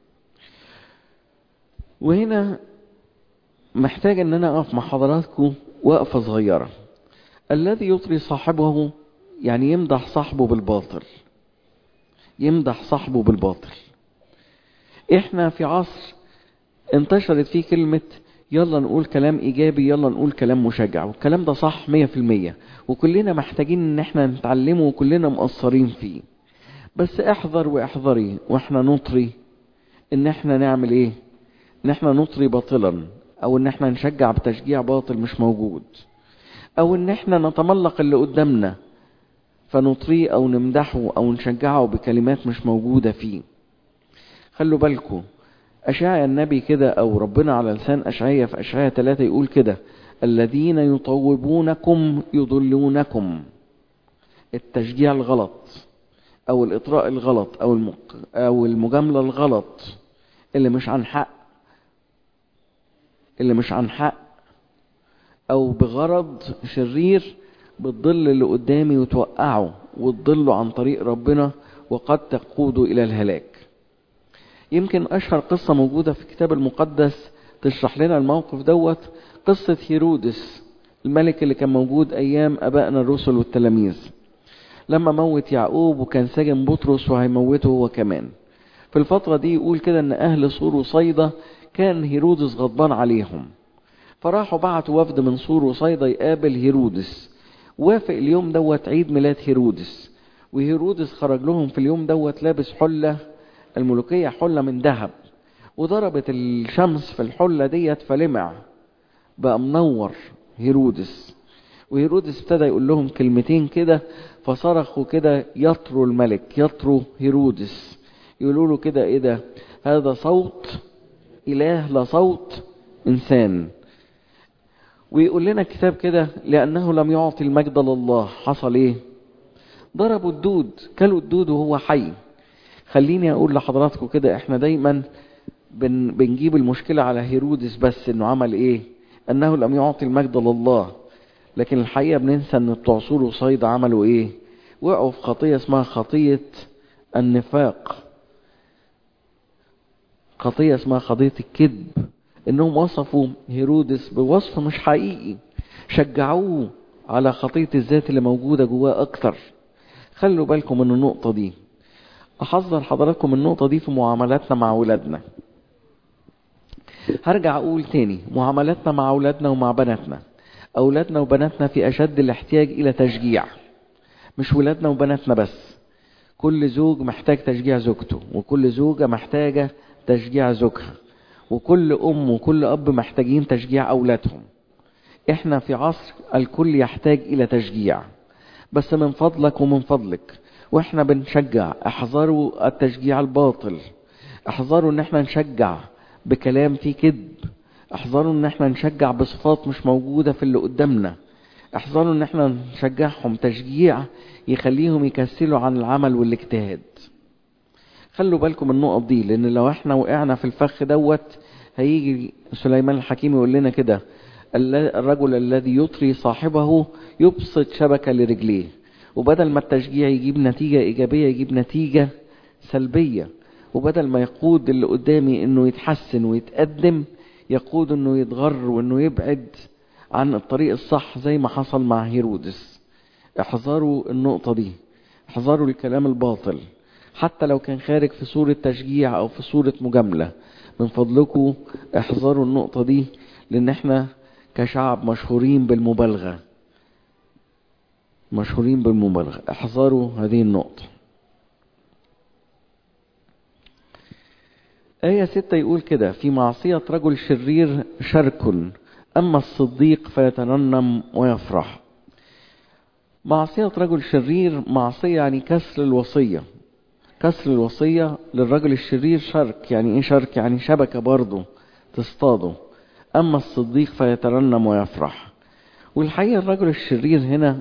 وهنا محتاج ان انا اقف مع حضراتكم وقفة صغيرة الذي يطري صاحبه يعني يمدح صاحبه بالباطل يمدح صاحبه بالباطل احنا في عصر انتشرت فيه كلمة يلا نقول كلام ايجابي يلا نقول كلام مشجع والكلام ده صح مية في المية وكلنا محتاجين ان احنا نتعلمه وكلنا مقصرين فيه بس احذر واحذري واحنا نطري ان احنا نعمل ايه ان احنا نطري باطلا او ان احنا نشجع بتشجيع باطل مش موجود او ان احنا نتملق اللي قدامنا فنطريه او نمدحه او نشجعه بكلمات مش موجودة فيه خلوا بالكم أشعيا النبي كده أو ربنا على لسان أشعيا في أشعيا ثلاثة يقول كده الذين يطوبونكم يضلونكم التشجيع الغلط أو الإطراء الغلط أو المق... أو المجاملة الغلط اللي مش عن حق اللي مش عن حق أو بغرض شرير بتضل اللي قدامي وتوقعه وتضله عن طريق ربنا وقد تقوده إلى الهلاك يمكن أشهر قصة موجودة في الكتاب المقدس تشرح لنا الموقف دوت قصة هيرودس الملك اللي كان موجود أيام أبائنا الرسل والتلاميذ لما موت يعقوب وكان ساجن بطرس وهيموته هو كمان في الفترة دي يقول كده أن أهل سور وصيدا كان هيرودس غضبان عليهم فراحوا بعتوا وفد من سور وصيدا يقابل هيرودس وافق اليوم دوت عيد ميلاد هيرودس وهيرودس خرج لهم في اليوم دوت لابس حلة الملوكية حلة من ذهب وضربت الشمس في الحلة ديت فلمع بقى منور هيرودس وهيرودس ابتدى يقول لهم كلمتين كده فصرخوا كده يطروا الملك يطروا هيرودس يقولوا له كده ايه ده هذا صوت اله لا صوت انسان ويقول لنا الكتاب كده لانه لم يعطي المجد لله حصل ايه ضربوا الدود كلوا الدود وهو حي خليني اقول لحضراتكم كده احنا دايما بن بنجيب المشكلة على هيرودس بس انه عمل ايه انه لم يعطي المجد لله لكن الحقيقة بننسى ان بتوع سور وصيد عملوا ايه وقعوا في خطية اسمها خطية النفاق خطية اسمها خطية الكذب انهم وصفوا هيرودس بوصف مش حقيقي شجعوه على خطية الذات اللي موجودة جواه اكتر خلوا بالكم من النقطة دي احذر حضراتكم النقطة دي في معاملاتنا مع ولادنا هرجع اقول تاني معاملاتنا مع اولادنا ومع بناتنا اولادنا وبناتنا في اشد الاحتياج الى تشجيع مش ولادنا وبناتنا بس كل زوج محتاج تشجيع زوجته وكل زوجة محتاجة تشجيع زوجها وكل ام وكل اب محتاجين تشجيع اولادهم احنا في عصر الكل يحتاج الى تشجيع بس من فضلك ومن فضلك واحنا بنشجع احذروا التشجيع الباطل احذروا ان احنا نشجع بكلام فيه كذب احذروا ان احنا نشجع بصفات مش موجودة في اللي قدامنا احذروا ان احنا نشجعهم تشجيع يخليهم يكسلوا عن العمل والاجتهاد خلوا بالكم من النقط دي لان لو احنا وقعنا في الفخ دوت هيجي سليمان الحكيم يقول لنا كده الرجل الذي يطري صاحبه يبسط شبكة لرجليه وبدل ما التشجيع يجيب نتيجة إيجابية يجيب نتيجة سلبية وبدل ما يقود اللي قدامي انه يتحسن ويتقدم يقود انه يتغر وانه يبعد عن الطريق الصح زي ما حصل مع هيرودس احذروا النقطة دي احذروا الكلام الباطل حتى لو كان خارج في صورة تشجيع أو في صورة مجاملة من فضلكم احذروا النقطة دي لأن احنا كشعب مشهورين بالمبالغة مشهورين بالمبالغة احذروا هذه النقطة آية ستة يقول كده في معصية رجل شرير شرك أما الصديق فيترنم ويفرح معصية رجل شرير معصية يعني كسر الوصية كسر الوصية للرجل الشرير شرك يعني ايه شرك يعني شبكة برضه تصطاده أما الصديق فيترنم ويفرح والحقيقة الرجل الشرير هنا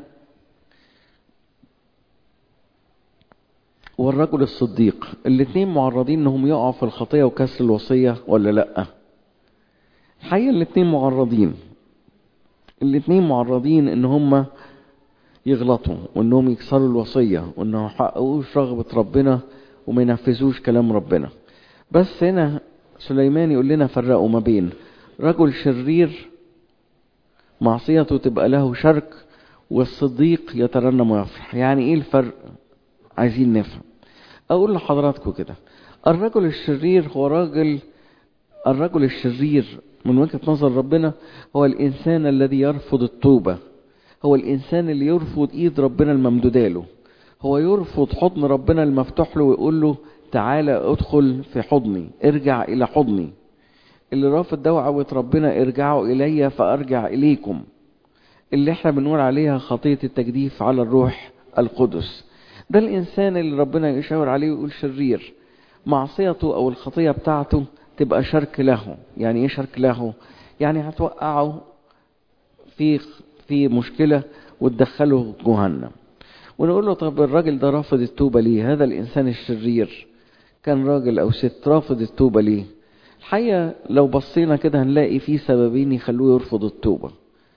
والرجل الصديق الاثنين معرضين انهم يقعوا في الخطية وكسر الوصية ولا لا الحقيقة الاثنين معرضين الاثنين معرضين ان هم يغلطوا وانهم يكسروا الوصية وانهم يحققوش رغبة ربنا وما ينفذوش كلام ربنا بس هنا سليمان يقول لنا فرقوا ما بين رجل شرير معصيته تبقى له شرك والصديق يترنم ويفرح يعني ايه الفرق عايزين نفهم اقول لحضراتكم كده الرجل الشرير هو راجل الرجل الشرير من وجهة نظر ربنا هو الانسان الذي يرفض التوبة هو الانسان اللي يرفض ايد ربنا الممدودة له هو يرفض حضن ربنا المفتوح له ويقول له تعالى ادخل في حضني ارجع الى حضني اللي رافض دعوة ربنا ارجعوا الي فارجع اليكم اللي احنا بنقول عليها خطية التجديف على الروح القدس ده الإنسان اللي ربنا يشاور عليه ويقول شرير معصيته أو الخطية بتاعته تبقى شرك له يعني إيه شرك له يعني هتوقعه في في مشكلة وتدخله جهنم ونقول له طب الراجل ده رافض التوبة ليه هذا الإنسان الشرير كان راجل أو ست رافض التوبة ليه الحقيقة لو بصينا كده هنلاقي فيه سببين يخلوه يرفض التوبة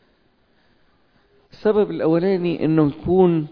السبب الأولاني إنه يكون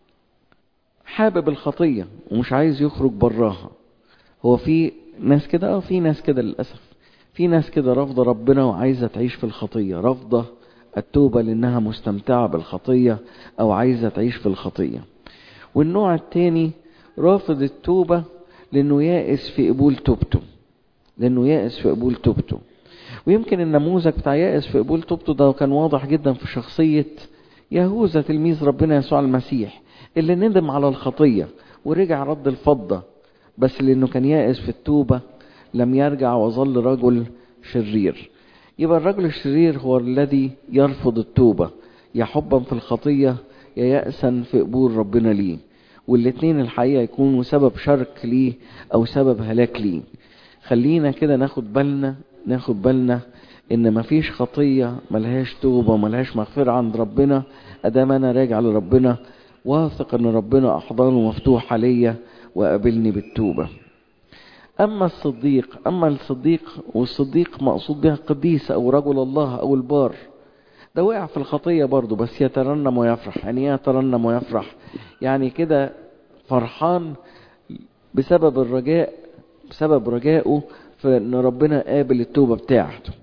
حابب الخطية ومش عايز يخرج براها هو في ناس كده اه في ناس كده للأسف في ناس كده رافضة ربنا وعايزة تعيش في الخطية رافضة التوبة لأنها مستمتعة بالخطية أو عايزة تعيش في الخطية والنوع التاني رافض التوبة لأنه يائس في قبول توبته لأنه يائس في قبول توبته ويمكن النموذج بتاع يائس في قبول توبته ده كان واضح جدا في شخصية يهوذا تلميذ ربنا يسوع المسيح اللي ندم على الخطية ورجع رد الفضة بس لأنه كان يائس في التوبة لم يرجع وظل رجل شرير يبقى الرجل الشرير هو الذي يرفض التوبة يا حبا في الخطية يا يأسا في قبول ربنا ليه والاتنين الحقيقة يكونوا سبب شرك ليه أو سبب هلاك ليه خلينا كده ناخد بالنا ناخد بالنا ان مفيش خطية ملهاش توبة ملهاش مغفرة عند ربنا ادام انا راجع لربنا واثق ان ربنا احضانه مفتوحة ليا وقابلني بالتوبة اما الصديق اما الصديق والصديق مقصود بها القديس او رجل الله او البار ده وقع في الخطية برضه بس يترنم ويفرح يعني ايه يترنم ويفرح يعني كده فرحان بسبب الرجاء بسبب رجائه في ان ربنا قابل التوبة بتاعته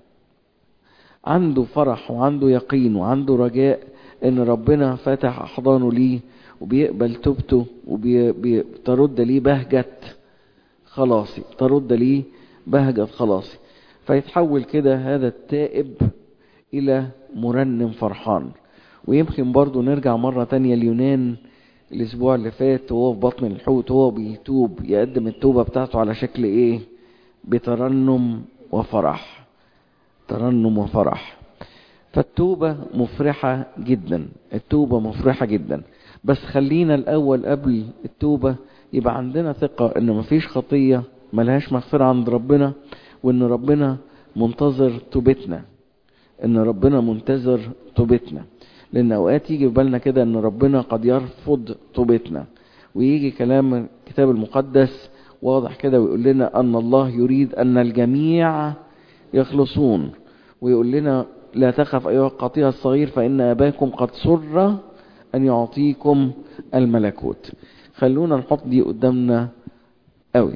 عنده فرح وعنده يقين وعنده رجاء ان ربنا فاتح احضانه ليه وبيقبل توبته وبترد ليه بهجة خلاصي ترد ليه بهجة خلاصي فيتحول كده هذا التائب الى مرنم فرحان ويمكن برضو نرجع مرة تانية اليونان الاسبوع اللي فات وهو في بطن الحوت وهو بيتوب يقدم التوبة بتاعته على شكل ايه بترنم وفرح ترنم وفرح فالتوبة مفرحة جدا التوبة مفرحة جدا بس خلينا الأول قبل التوبة يبقى عندنا ثقة إن مفيش خطية ملهاش مغفرة عند ربنا وإن ربنا منتظر توبتنا إن ربنا منتظر توبتنا لأن أوقات يجي في بالنا كده إن ربنا قد يرفض توبتنا ويجي كلام الكتاب المقدس واضح كده ويقول لنا أن الله يريد أن الجميع يخلصون ويقول لنا لا تخف أيها القطيع الصغير فإن أباكم قد سر أن يعطيكم الملكوت خلونا نحط دي قدامنا قوي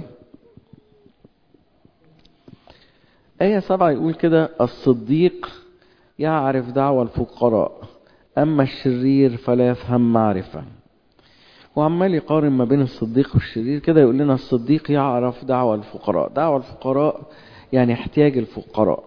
آية سبعة يقول كده الصديق يعرف دعوة الفقراء أما الشرير فلا يفهم معرفة وعمال يقارن ما بين الصديق والشرير كده يقول لنا الصديق يعرف دعوة الفقراء دعوة الفقراء يعني احتياج الفقراء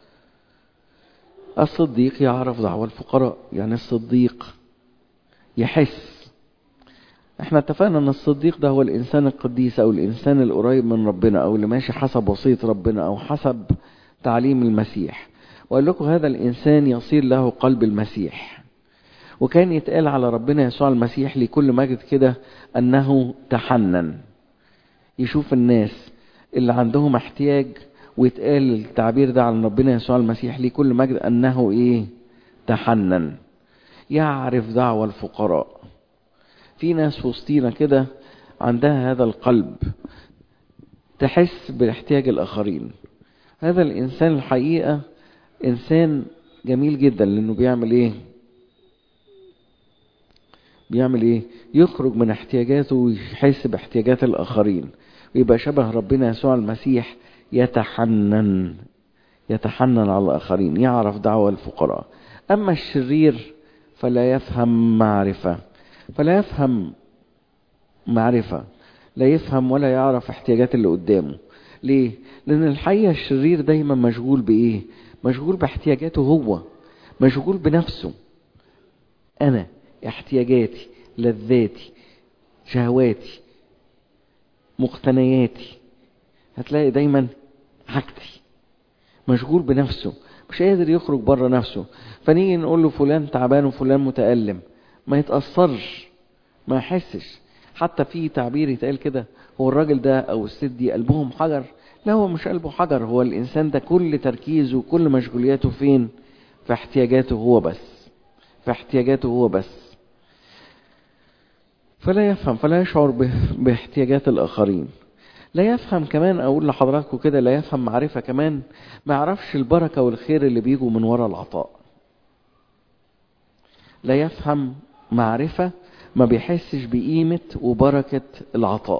الصديق يعرف دعوة الفقراء يعني الصديق يحس احنا اتفقنا ان الصديق ده هو الانسان القديس او الانسان القريب من ربنا او اللي ماشي حسب وصية ربنا او حسب تعليم المسيح وقال لكم هذا الانسان يصير له قلب المسيح وكان يتقال على ربنا يسوع المسيح لكل مجد كده انه تحنن يشوف الناس اللي عندهم احتياج ويتقال التعبير ده عن ربنا يسوع المسيح لكل مجد انه ايه تحنن يعرف دعوة الفقراء في ناس وسطينا كده عندها هذا القلب تحس باحتياج الآخرين هذا الإنسان الحقيقة إنسان جميل جدا لأنه بيعمل إيه بيعمل إيه يخرج من احتياجاته ويحس باحتياجات الآخرين ويبقى شبه ربنا يسوع المسيح يتحنن يتحنن على الآخرين يعرف دعوة الفقراء أما الشرير فلا يفهم معرفة فلا يفهم معرفة لا يفهم ولا يعرف احتياجات اللي قدامه ليه؟ لأن الحقيقة الشرير دايما مشغول بإيه؟ مشغول باحتياجاته هو مشغول بنفسه أنا احتياجاتي لذاتي شهواتي مقتنياتي هتلاقي دايما حاجتي مشغول بنفسه مش قادر يخرج بره نفسه فنيجي نقول له فلان تعبان وفلان متألم ما يتأثرش ما يحسش حتى في تعبير يتقال كده هو الراجل ده او الست دي قلبهم حجر لا هو مش قلبه حجر هو الانسان ده كل تركيزه وكل مشغولياته فين في احتياجاته هو بس في احتياجاته هو بس فلا يفهم فلا يشعر باحتياجات الاخرين لا يفهم كمان اقول لحضراتكم كده لا يفهم معرفة كمان ما يعرفش البركة والخير اللي بيجوا من وراء العطاء لا يفهم معرفة ما بيحسش بقيمة وبركة العطاء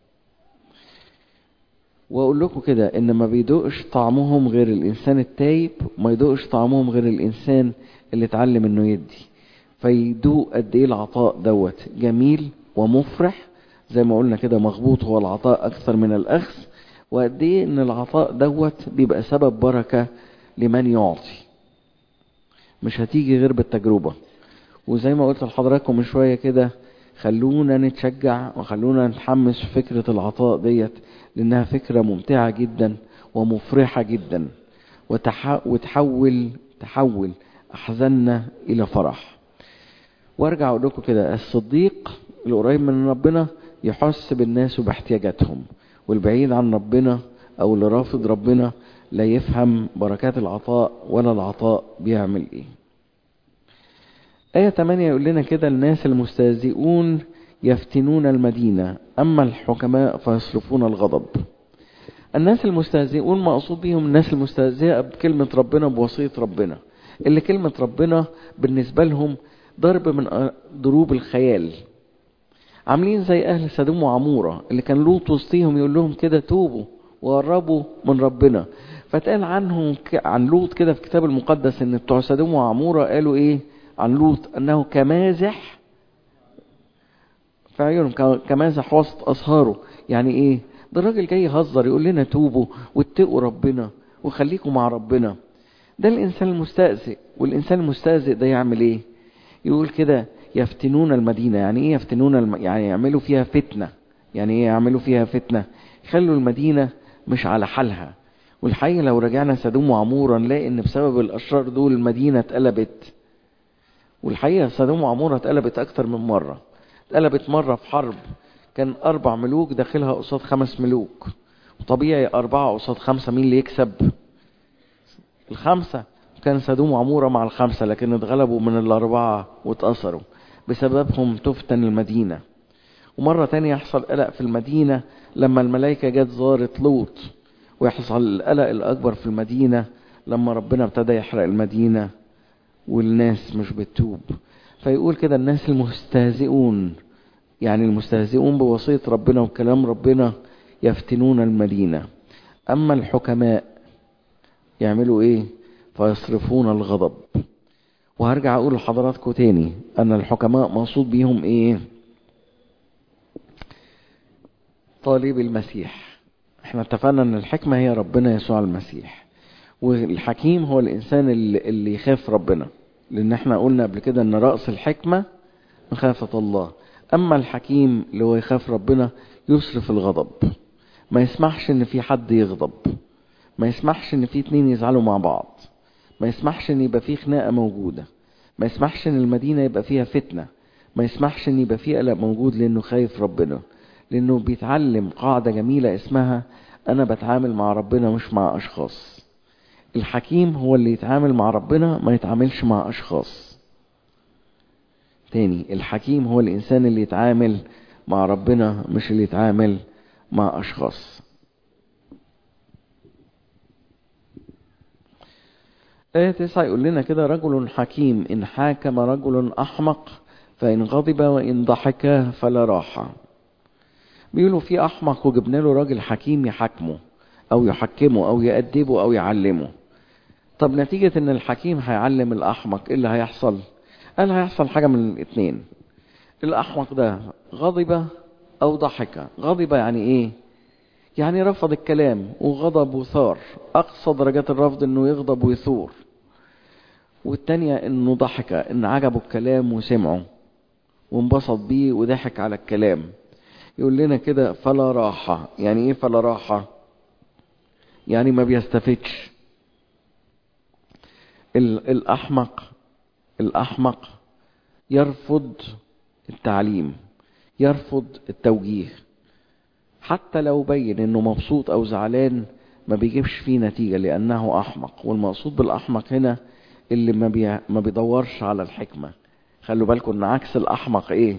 واقول لكم كده ان ما بيدوقش طعمهم غير الانسان التايب ما يدوقش طعمهم غير الانسان اللي اتعلم انه يدي فيدوق قد ايه العطاء دوت جميل ومفرح زي ما قلنا كده مغبوط هو العطاء اكثر من الاخذ وقد ايه ان العطاء دوت بيبقى سبب بركة لمن يعطي مش هتيجي غير بالتجربة وزي ما قلت لحضراتكم من شوية كده خلونا نتشجع وخلونا نتحمس في فكرة العطاء ديت لأنها فكرة ممتعة جدا ومفرحة جدا وتح... وتحول تحول أحزاننا إلى فرح وارجع أقول لكم كده الصديق القريب من ربنا يحس بالناس وباحتياجاتهم والبعيد عن ربنا أو اللي رافض ربنا لا يفهم بركات العطاء ولا العطاء بيعمل إيه آية 8 يقول لنا كده الناس المستهزئون يفتنون المدينة أما الحكماء فيصرفون الغضب الناس المستهزئون مقصود بيهم الناس المستهزئة بكلمة ربنا بوصية ربنا اللي كلمة ربنا بالنسبة لهم ضرب من ضروب الخيال عاملين زي أهل سدوم وعمورة اللي كان لوط وسطيهم يقول لهم كده توبوا وقربوا من ربنا فتقال عنهم عن لوط كده في الكتاب المقدس ان بتوع سدوم وعمورة قالوا ايه عن لوط انه كمازح في عيونهم كمازح وسط اسهاره يعني ايه ده الراجل جاي يهزر يقول لنا توبوا واتقوا ربنا وخليكم مع ربنا ده الانسان المستهزئ والانسان المستهزئ ده يعمل ايه يقول كده يفتنون المدينة يعني ايه يفتنون الم... يعني يعملوا فيها فتنة يعني ايه يعملوا فيها فتنة يخلوا المدينة مش على حالها والحقيقة لو رجعنا سدوم وعمورة نلاقي ان بسبب الاشرار دول المدينة اتقلبت والحقيقة سدوم وعمورة اتقلبت اكتر من مرة اتقلبت مرة في حرب كان اربع ملوك داخلها قصاد خمس ملوك وطبيعي اربعة قصاد خمسة مين اللي يكسب الخمسة كان سدوم وعمورة مع الخمسة لكن اتغلبوا من الاربعة واتأثروا بسببهم تفتن المدينة ومرة تانية يحصل قلق في المدينة لما الملائكة جت زارت لوط ويحصل القلق الأكبر في المدينة لما ربنا ابتدى يحرق المدينة والناس مش بتتوب فيقول كده الناس المستهزئون يعني المستهزئون بوصية ربنا وكلام ربنا يفتنون المدينة أما الحكماء يعملوا إيه فيصرفون الغضب وهرجع أقول لحضراتكم تاني أن الحكماء مقصود بيهم إيه طالب المسيح احنا اتفقنا ان الحكمة هي ربنا يسوع المسيح والحكيم هو الانسان اللي, اللي يخاف ربنا لان احنا قلنا قبل كده ان رأس الحكمة مخافة الله اما الحكيم اللي هو يخاف ربنا يصرف الغضب ما يسمحش ان في حد يغضب ما يسمحش ان في اتنين يزعلوا مع بعض ما يسمحش ان يبقى في خناقة موجودة ما يسمحش ان المدينة يبقى فيها فتنة ما يسمحش ان يبقى في قلق موجود لانه خايف ربنا لانه بيتعلم قاعدة جميلة اسمها انا بتعامل مع ربنا مش مع اشخاص الحكيم هو اللي يتعامل مع ربنا ما يتعاملش مع اشخاص تاني الحكيم هو الانسان اللي يتعامل مع ربنا مش اللي يتعامل مع اشخاص آية تسعة يقول لنا كده رجل حكيم إن حاكم رجل أحمق فإن غضب وإن ضحك فلا راحة بيقولوا في أحمق وجبنا له راجل حكيم يحاكمه أو يحكمه أو يأدبه أو يعلمه طب نتيجة إن الحكيم هيعلم الأحمق إيه اللي هيحصل؟ قال هيحصل حاجة من الاثنين الأحمق ده غضب أو ضحك غضب يعني إيه؟ يعني رفض الكلام وغضب وثار أقصى درجات الرفض إنه يغضب ويثور والتانية إنه ضحك إن عجبه الكلام وسمعه وانبسط بيه وضحك على الكلام يقول لنا كده فلا راحة يعني إيه فلا راحة يعني ما بيستفدش الأحمق الأحمق يرفض التعليم يرفض التوجيه حتى لو بين انه مبسوط او زعلان ما بيجيبش فيه نتيجة لانه احمق والمقصود بالاحمق هنا اللي ما, بي... ما بيدورش على الحكمة خلوا بالكم ان عكس الاحمق ايه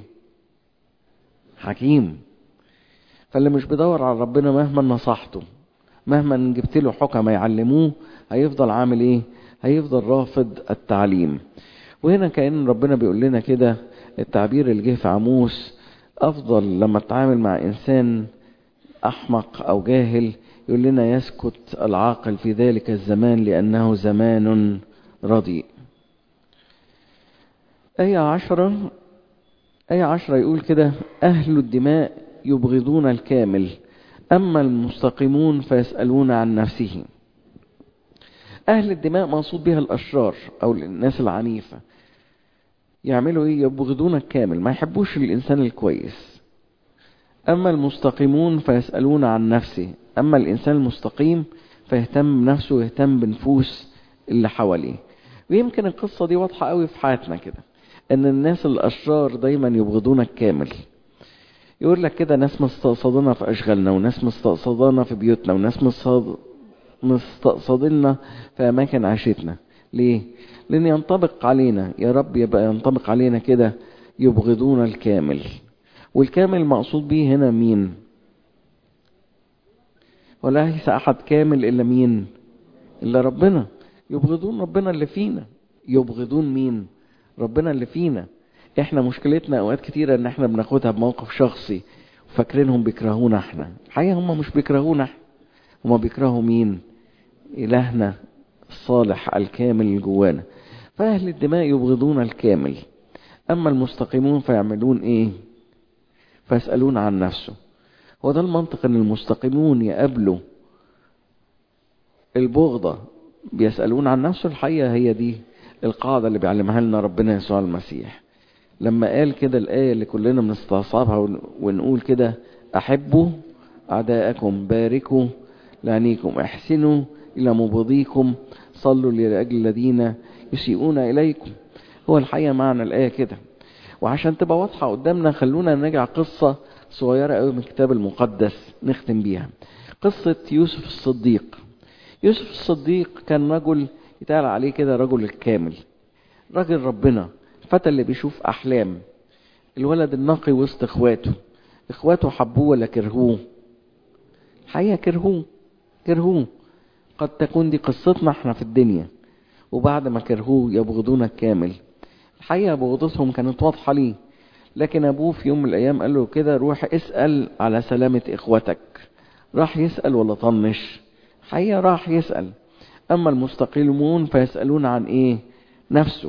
حكيم فاللي مش بيدور على ربنا مهما نصحته مهما جبت له حكمة يعلموه هيفضل عامل ايه هيفضل رافض التعليم وهنا كأن ربنا بيقول لنا كده التعبير اللي جه في عموس افضل لما تتعامل مع انسان أحمق أو جاهل يقول لنا يسكت العاقل في ذلك الزمان لأنه زمان رديء آية عشرة آية عشرة يقول كده أهل الدماء يبغضون الكامل أما المستقيمون فيسألون عن نفسه أهل الدماء مقصود بها الأشرار أو الناس العنيفة يعملوا إيه يبغضون الكامل ما يحبوش الإنسان الكويس أما المستقيمون فيسألون عن نفسه أما الإنسان المستقيم فيهتم بنفسه ويهتم بنفوس اللي حواليه ويمكن القصة دي واضحة قوي في حياتنا كده أن الناس الأشرار دايما يبغضون الكامل يقول لك كده ناس مستقصدنا في أشغالنا وناس مستقصدنا في بيوتنا وناس مستقصدنا في أماكن عيشتنا ليه؟ لأن ينطبق علينا يا رب يبقى ينطبق علينا كده يبغضون الكامل والكامل مقصود به هنا مين ولا ليس أحد كامل إلا مين إلا ربنا يبغضون ربنا اللي فينا يبغضون مين ربنا اللي فينا احنا مشكلتنا اوقات كتيرة ان احنا بناخدها بموقف شخصي وفاكرينهم بيكرهونا احنا الحقيقة هم مش بيكرهونا احنا هم بيكرهوا مين الهنا الصالح الكامل اللي جوانا فاهل الدماء يبغضون الكامل اما المستقيمون فيعملون ايه فيسألون عن نفسه هو ده المنطق ان المستقيمون يقابلوا البغضة بيسألون عن نفسه الحقيقة هي دي القاعدة اللي بيعلمها لنا ربنا يسوع المسيح لما قال كده الآية اللي كلنا بنستصعبها ونقول كده أحبوا أعداءكم باركوا لعنيكم احسنوا إلى مبغضيكم صلوا لأجل الذين يسيئون إليكم هو الحقيقة معنى الآية كده وعشان تبقى واضحة قدامنا خلونا نرجع قصة صغيرة قوي من الكتاب المقدس نختم بيها قصة يوسف الصديق يوسف الصديق كان رجل يتقال عليه كده رجل الكامل راجل ربنا الفتى اللي بيشوف أحلام الولد النقي وسط إخواته إخواته حبوه ولا كرهوه الحقيقة كرهوه كرهوه قد تكون دي قصتنا احنا في الدنيا وبعد ما كرهوه يبغضون الكامل الحقيقة بغضتهم كانت واضحة ليه لكن أبوه في يوم من الأيام قال له كده روح اسأل على سلامة إخوتك راح يسأل ولا طنش الحقيقة راح يسأل أما المستقيمون فيسألون عن إيه نفسه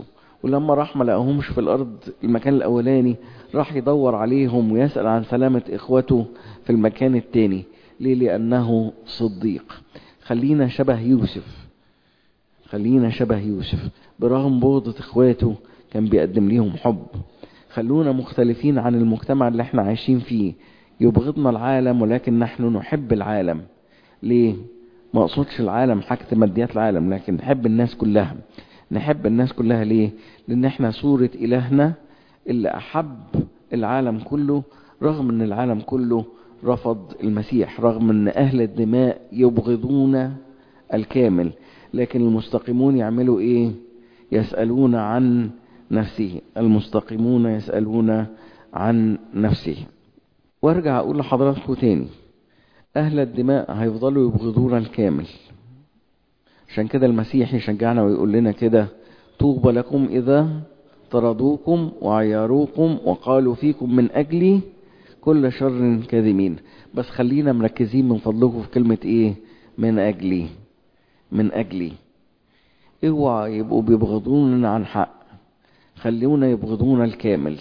ولما راح ما لقاهمش في الارض المكان الاولاني راح يدور عليهم ويسأل عن سلامة اخوته في المكان التاني ليه لانه صديق خلينا شبه يوسف خلينا شبه يوسف برغم بغضة اخواته كان بيقدم ليهم حب خلونا مختلفين عن المجتمع اللي احنا عايشين فيه يبغضنا العالم ولكن نحن نحب العالم ليه ما اقصدش العالم حاجة ماديات العالم لكن نحب الناس كلها نحب الناس كلها ليه لان احنا صورة الهنا اللي احب العالم كله رغم ان العالم كله رفض المسيح رغم ان اهل الدماء يبغضون الكامل لكن المستقيمون يعملوا ايه يسألون عن نفسه المستقيمون يسألون عن نفسه وارجع اقول لحضراتكم تاني اهل الدماء هيفضلوا يبغضون الكامل عشان كده المسيح يشجعنا ويقول لنا كده طوبى لكم اذا طردوكم وعيروكم وقالوا فيكم من اجلي كل شر كاذبين بس خلينا مركزين من فضلكم في كلمة ايه من اجلي من اجلي اوعى يبقوا بيبغضوننا عن حق خلونا يبغضونا الكامل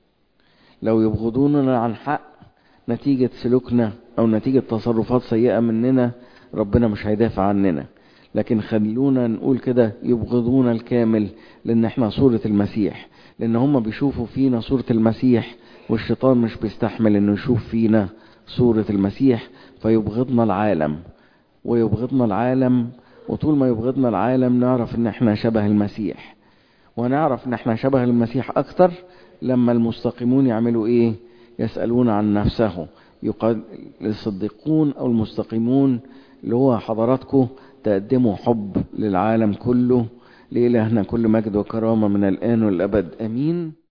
لو يبغضوننا عن حق نتيجة سلوكنا او نتيجة تصرفات سيئة مننا ربنا مش هيدافع عننا لكن خلونا نقول كده يبغضون الكامل لان احنا صورة المسيح لان هم بيشوفوا فينا صورة المسيح والشيطان مش بيستحمل انه يشوف فينا صورة المسيح فيبغضنا العالم ويبغضنا العالم وطول ما يبغضنا العالم نعرف ان احنا شبه المسيح ونعرف ان احنا شبه المسيح اكتر لما المستقيمون يعملوا ايه يسألون عن نفسه يقال الصديقون او المستقيمون اللي هو حضراتكم تقدموا حب للعالم كله لإلهنا كل مجد وكرامة من الآن والأبد أمين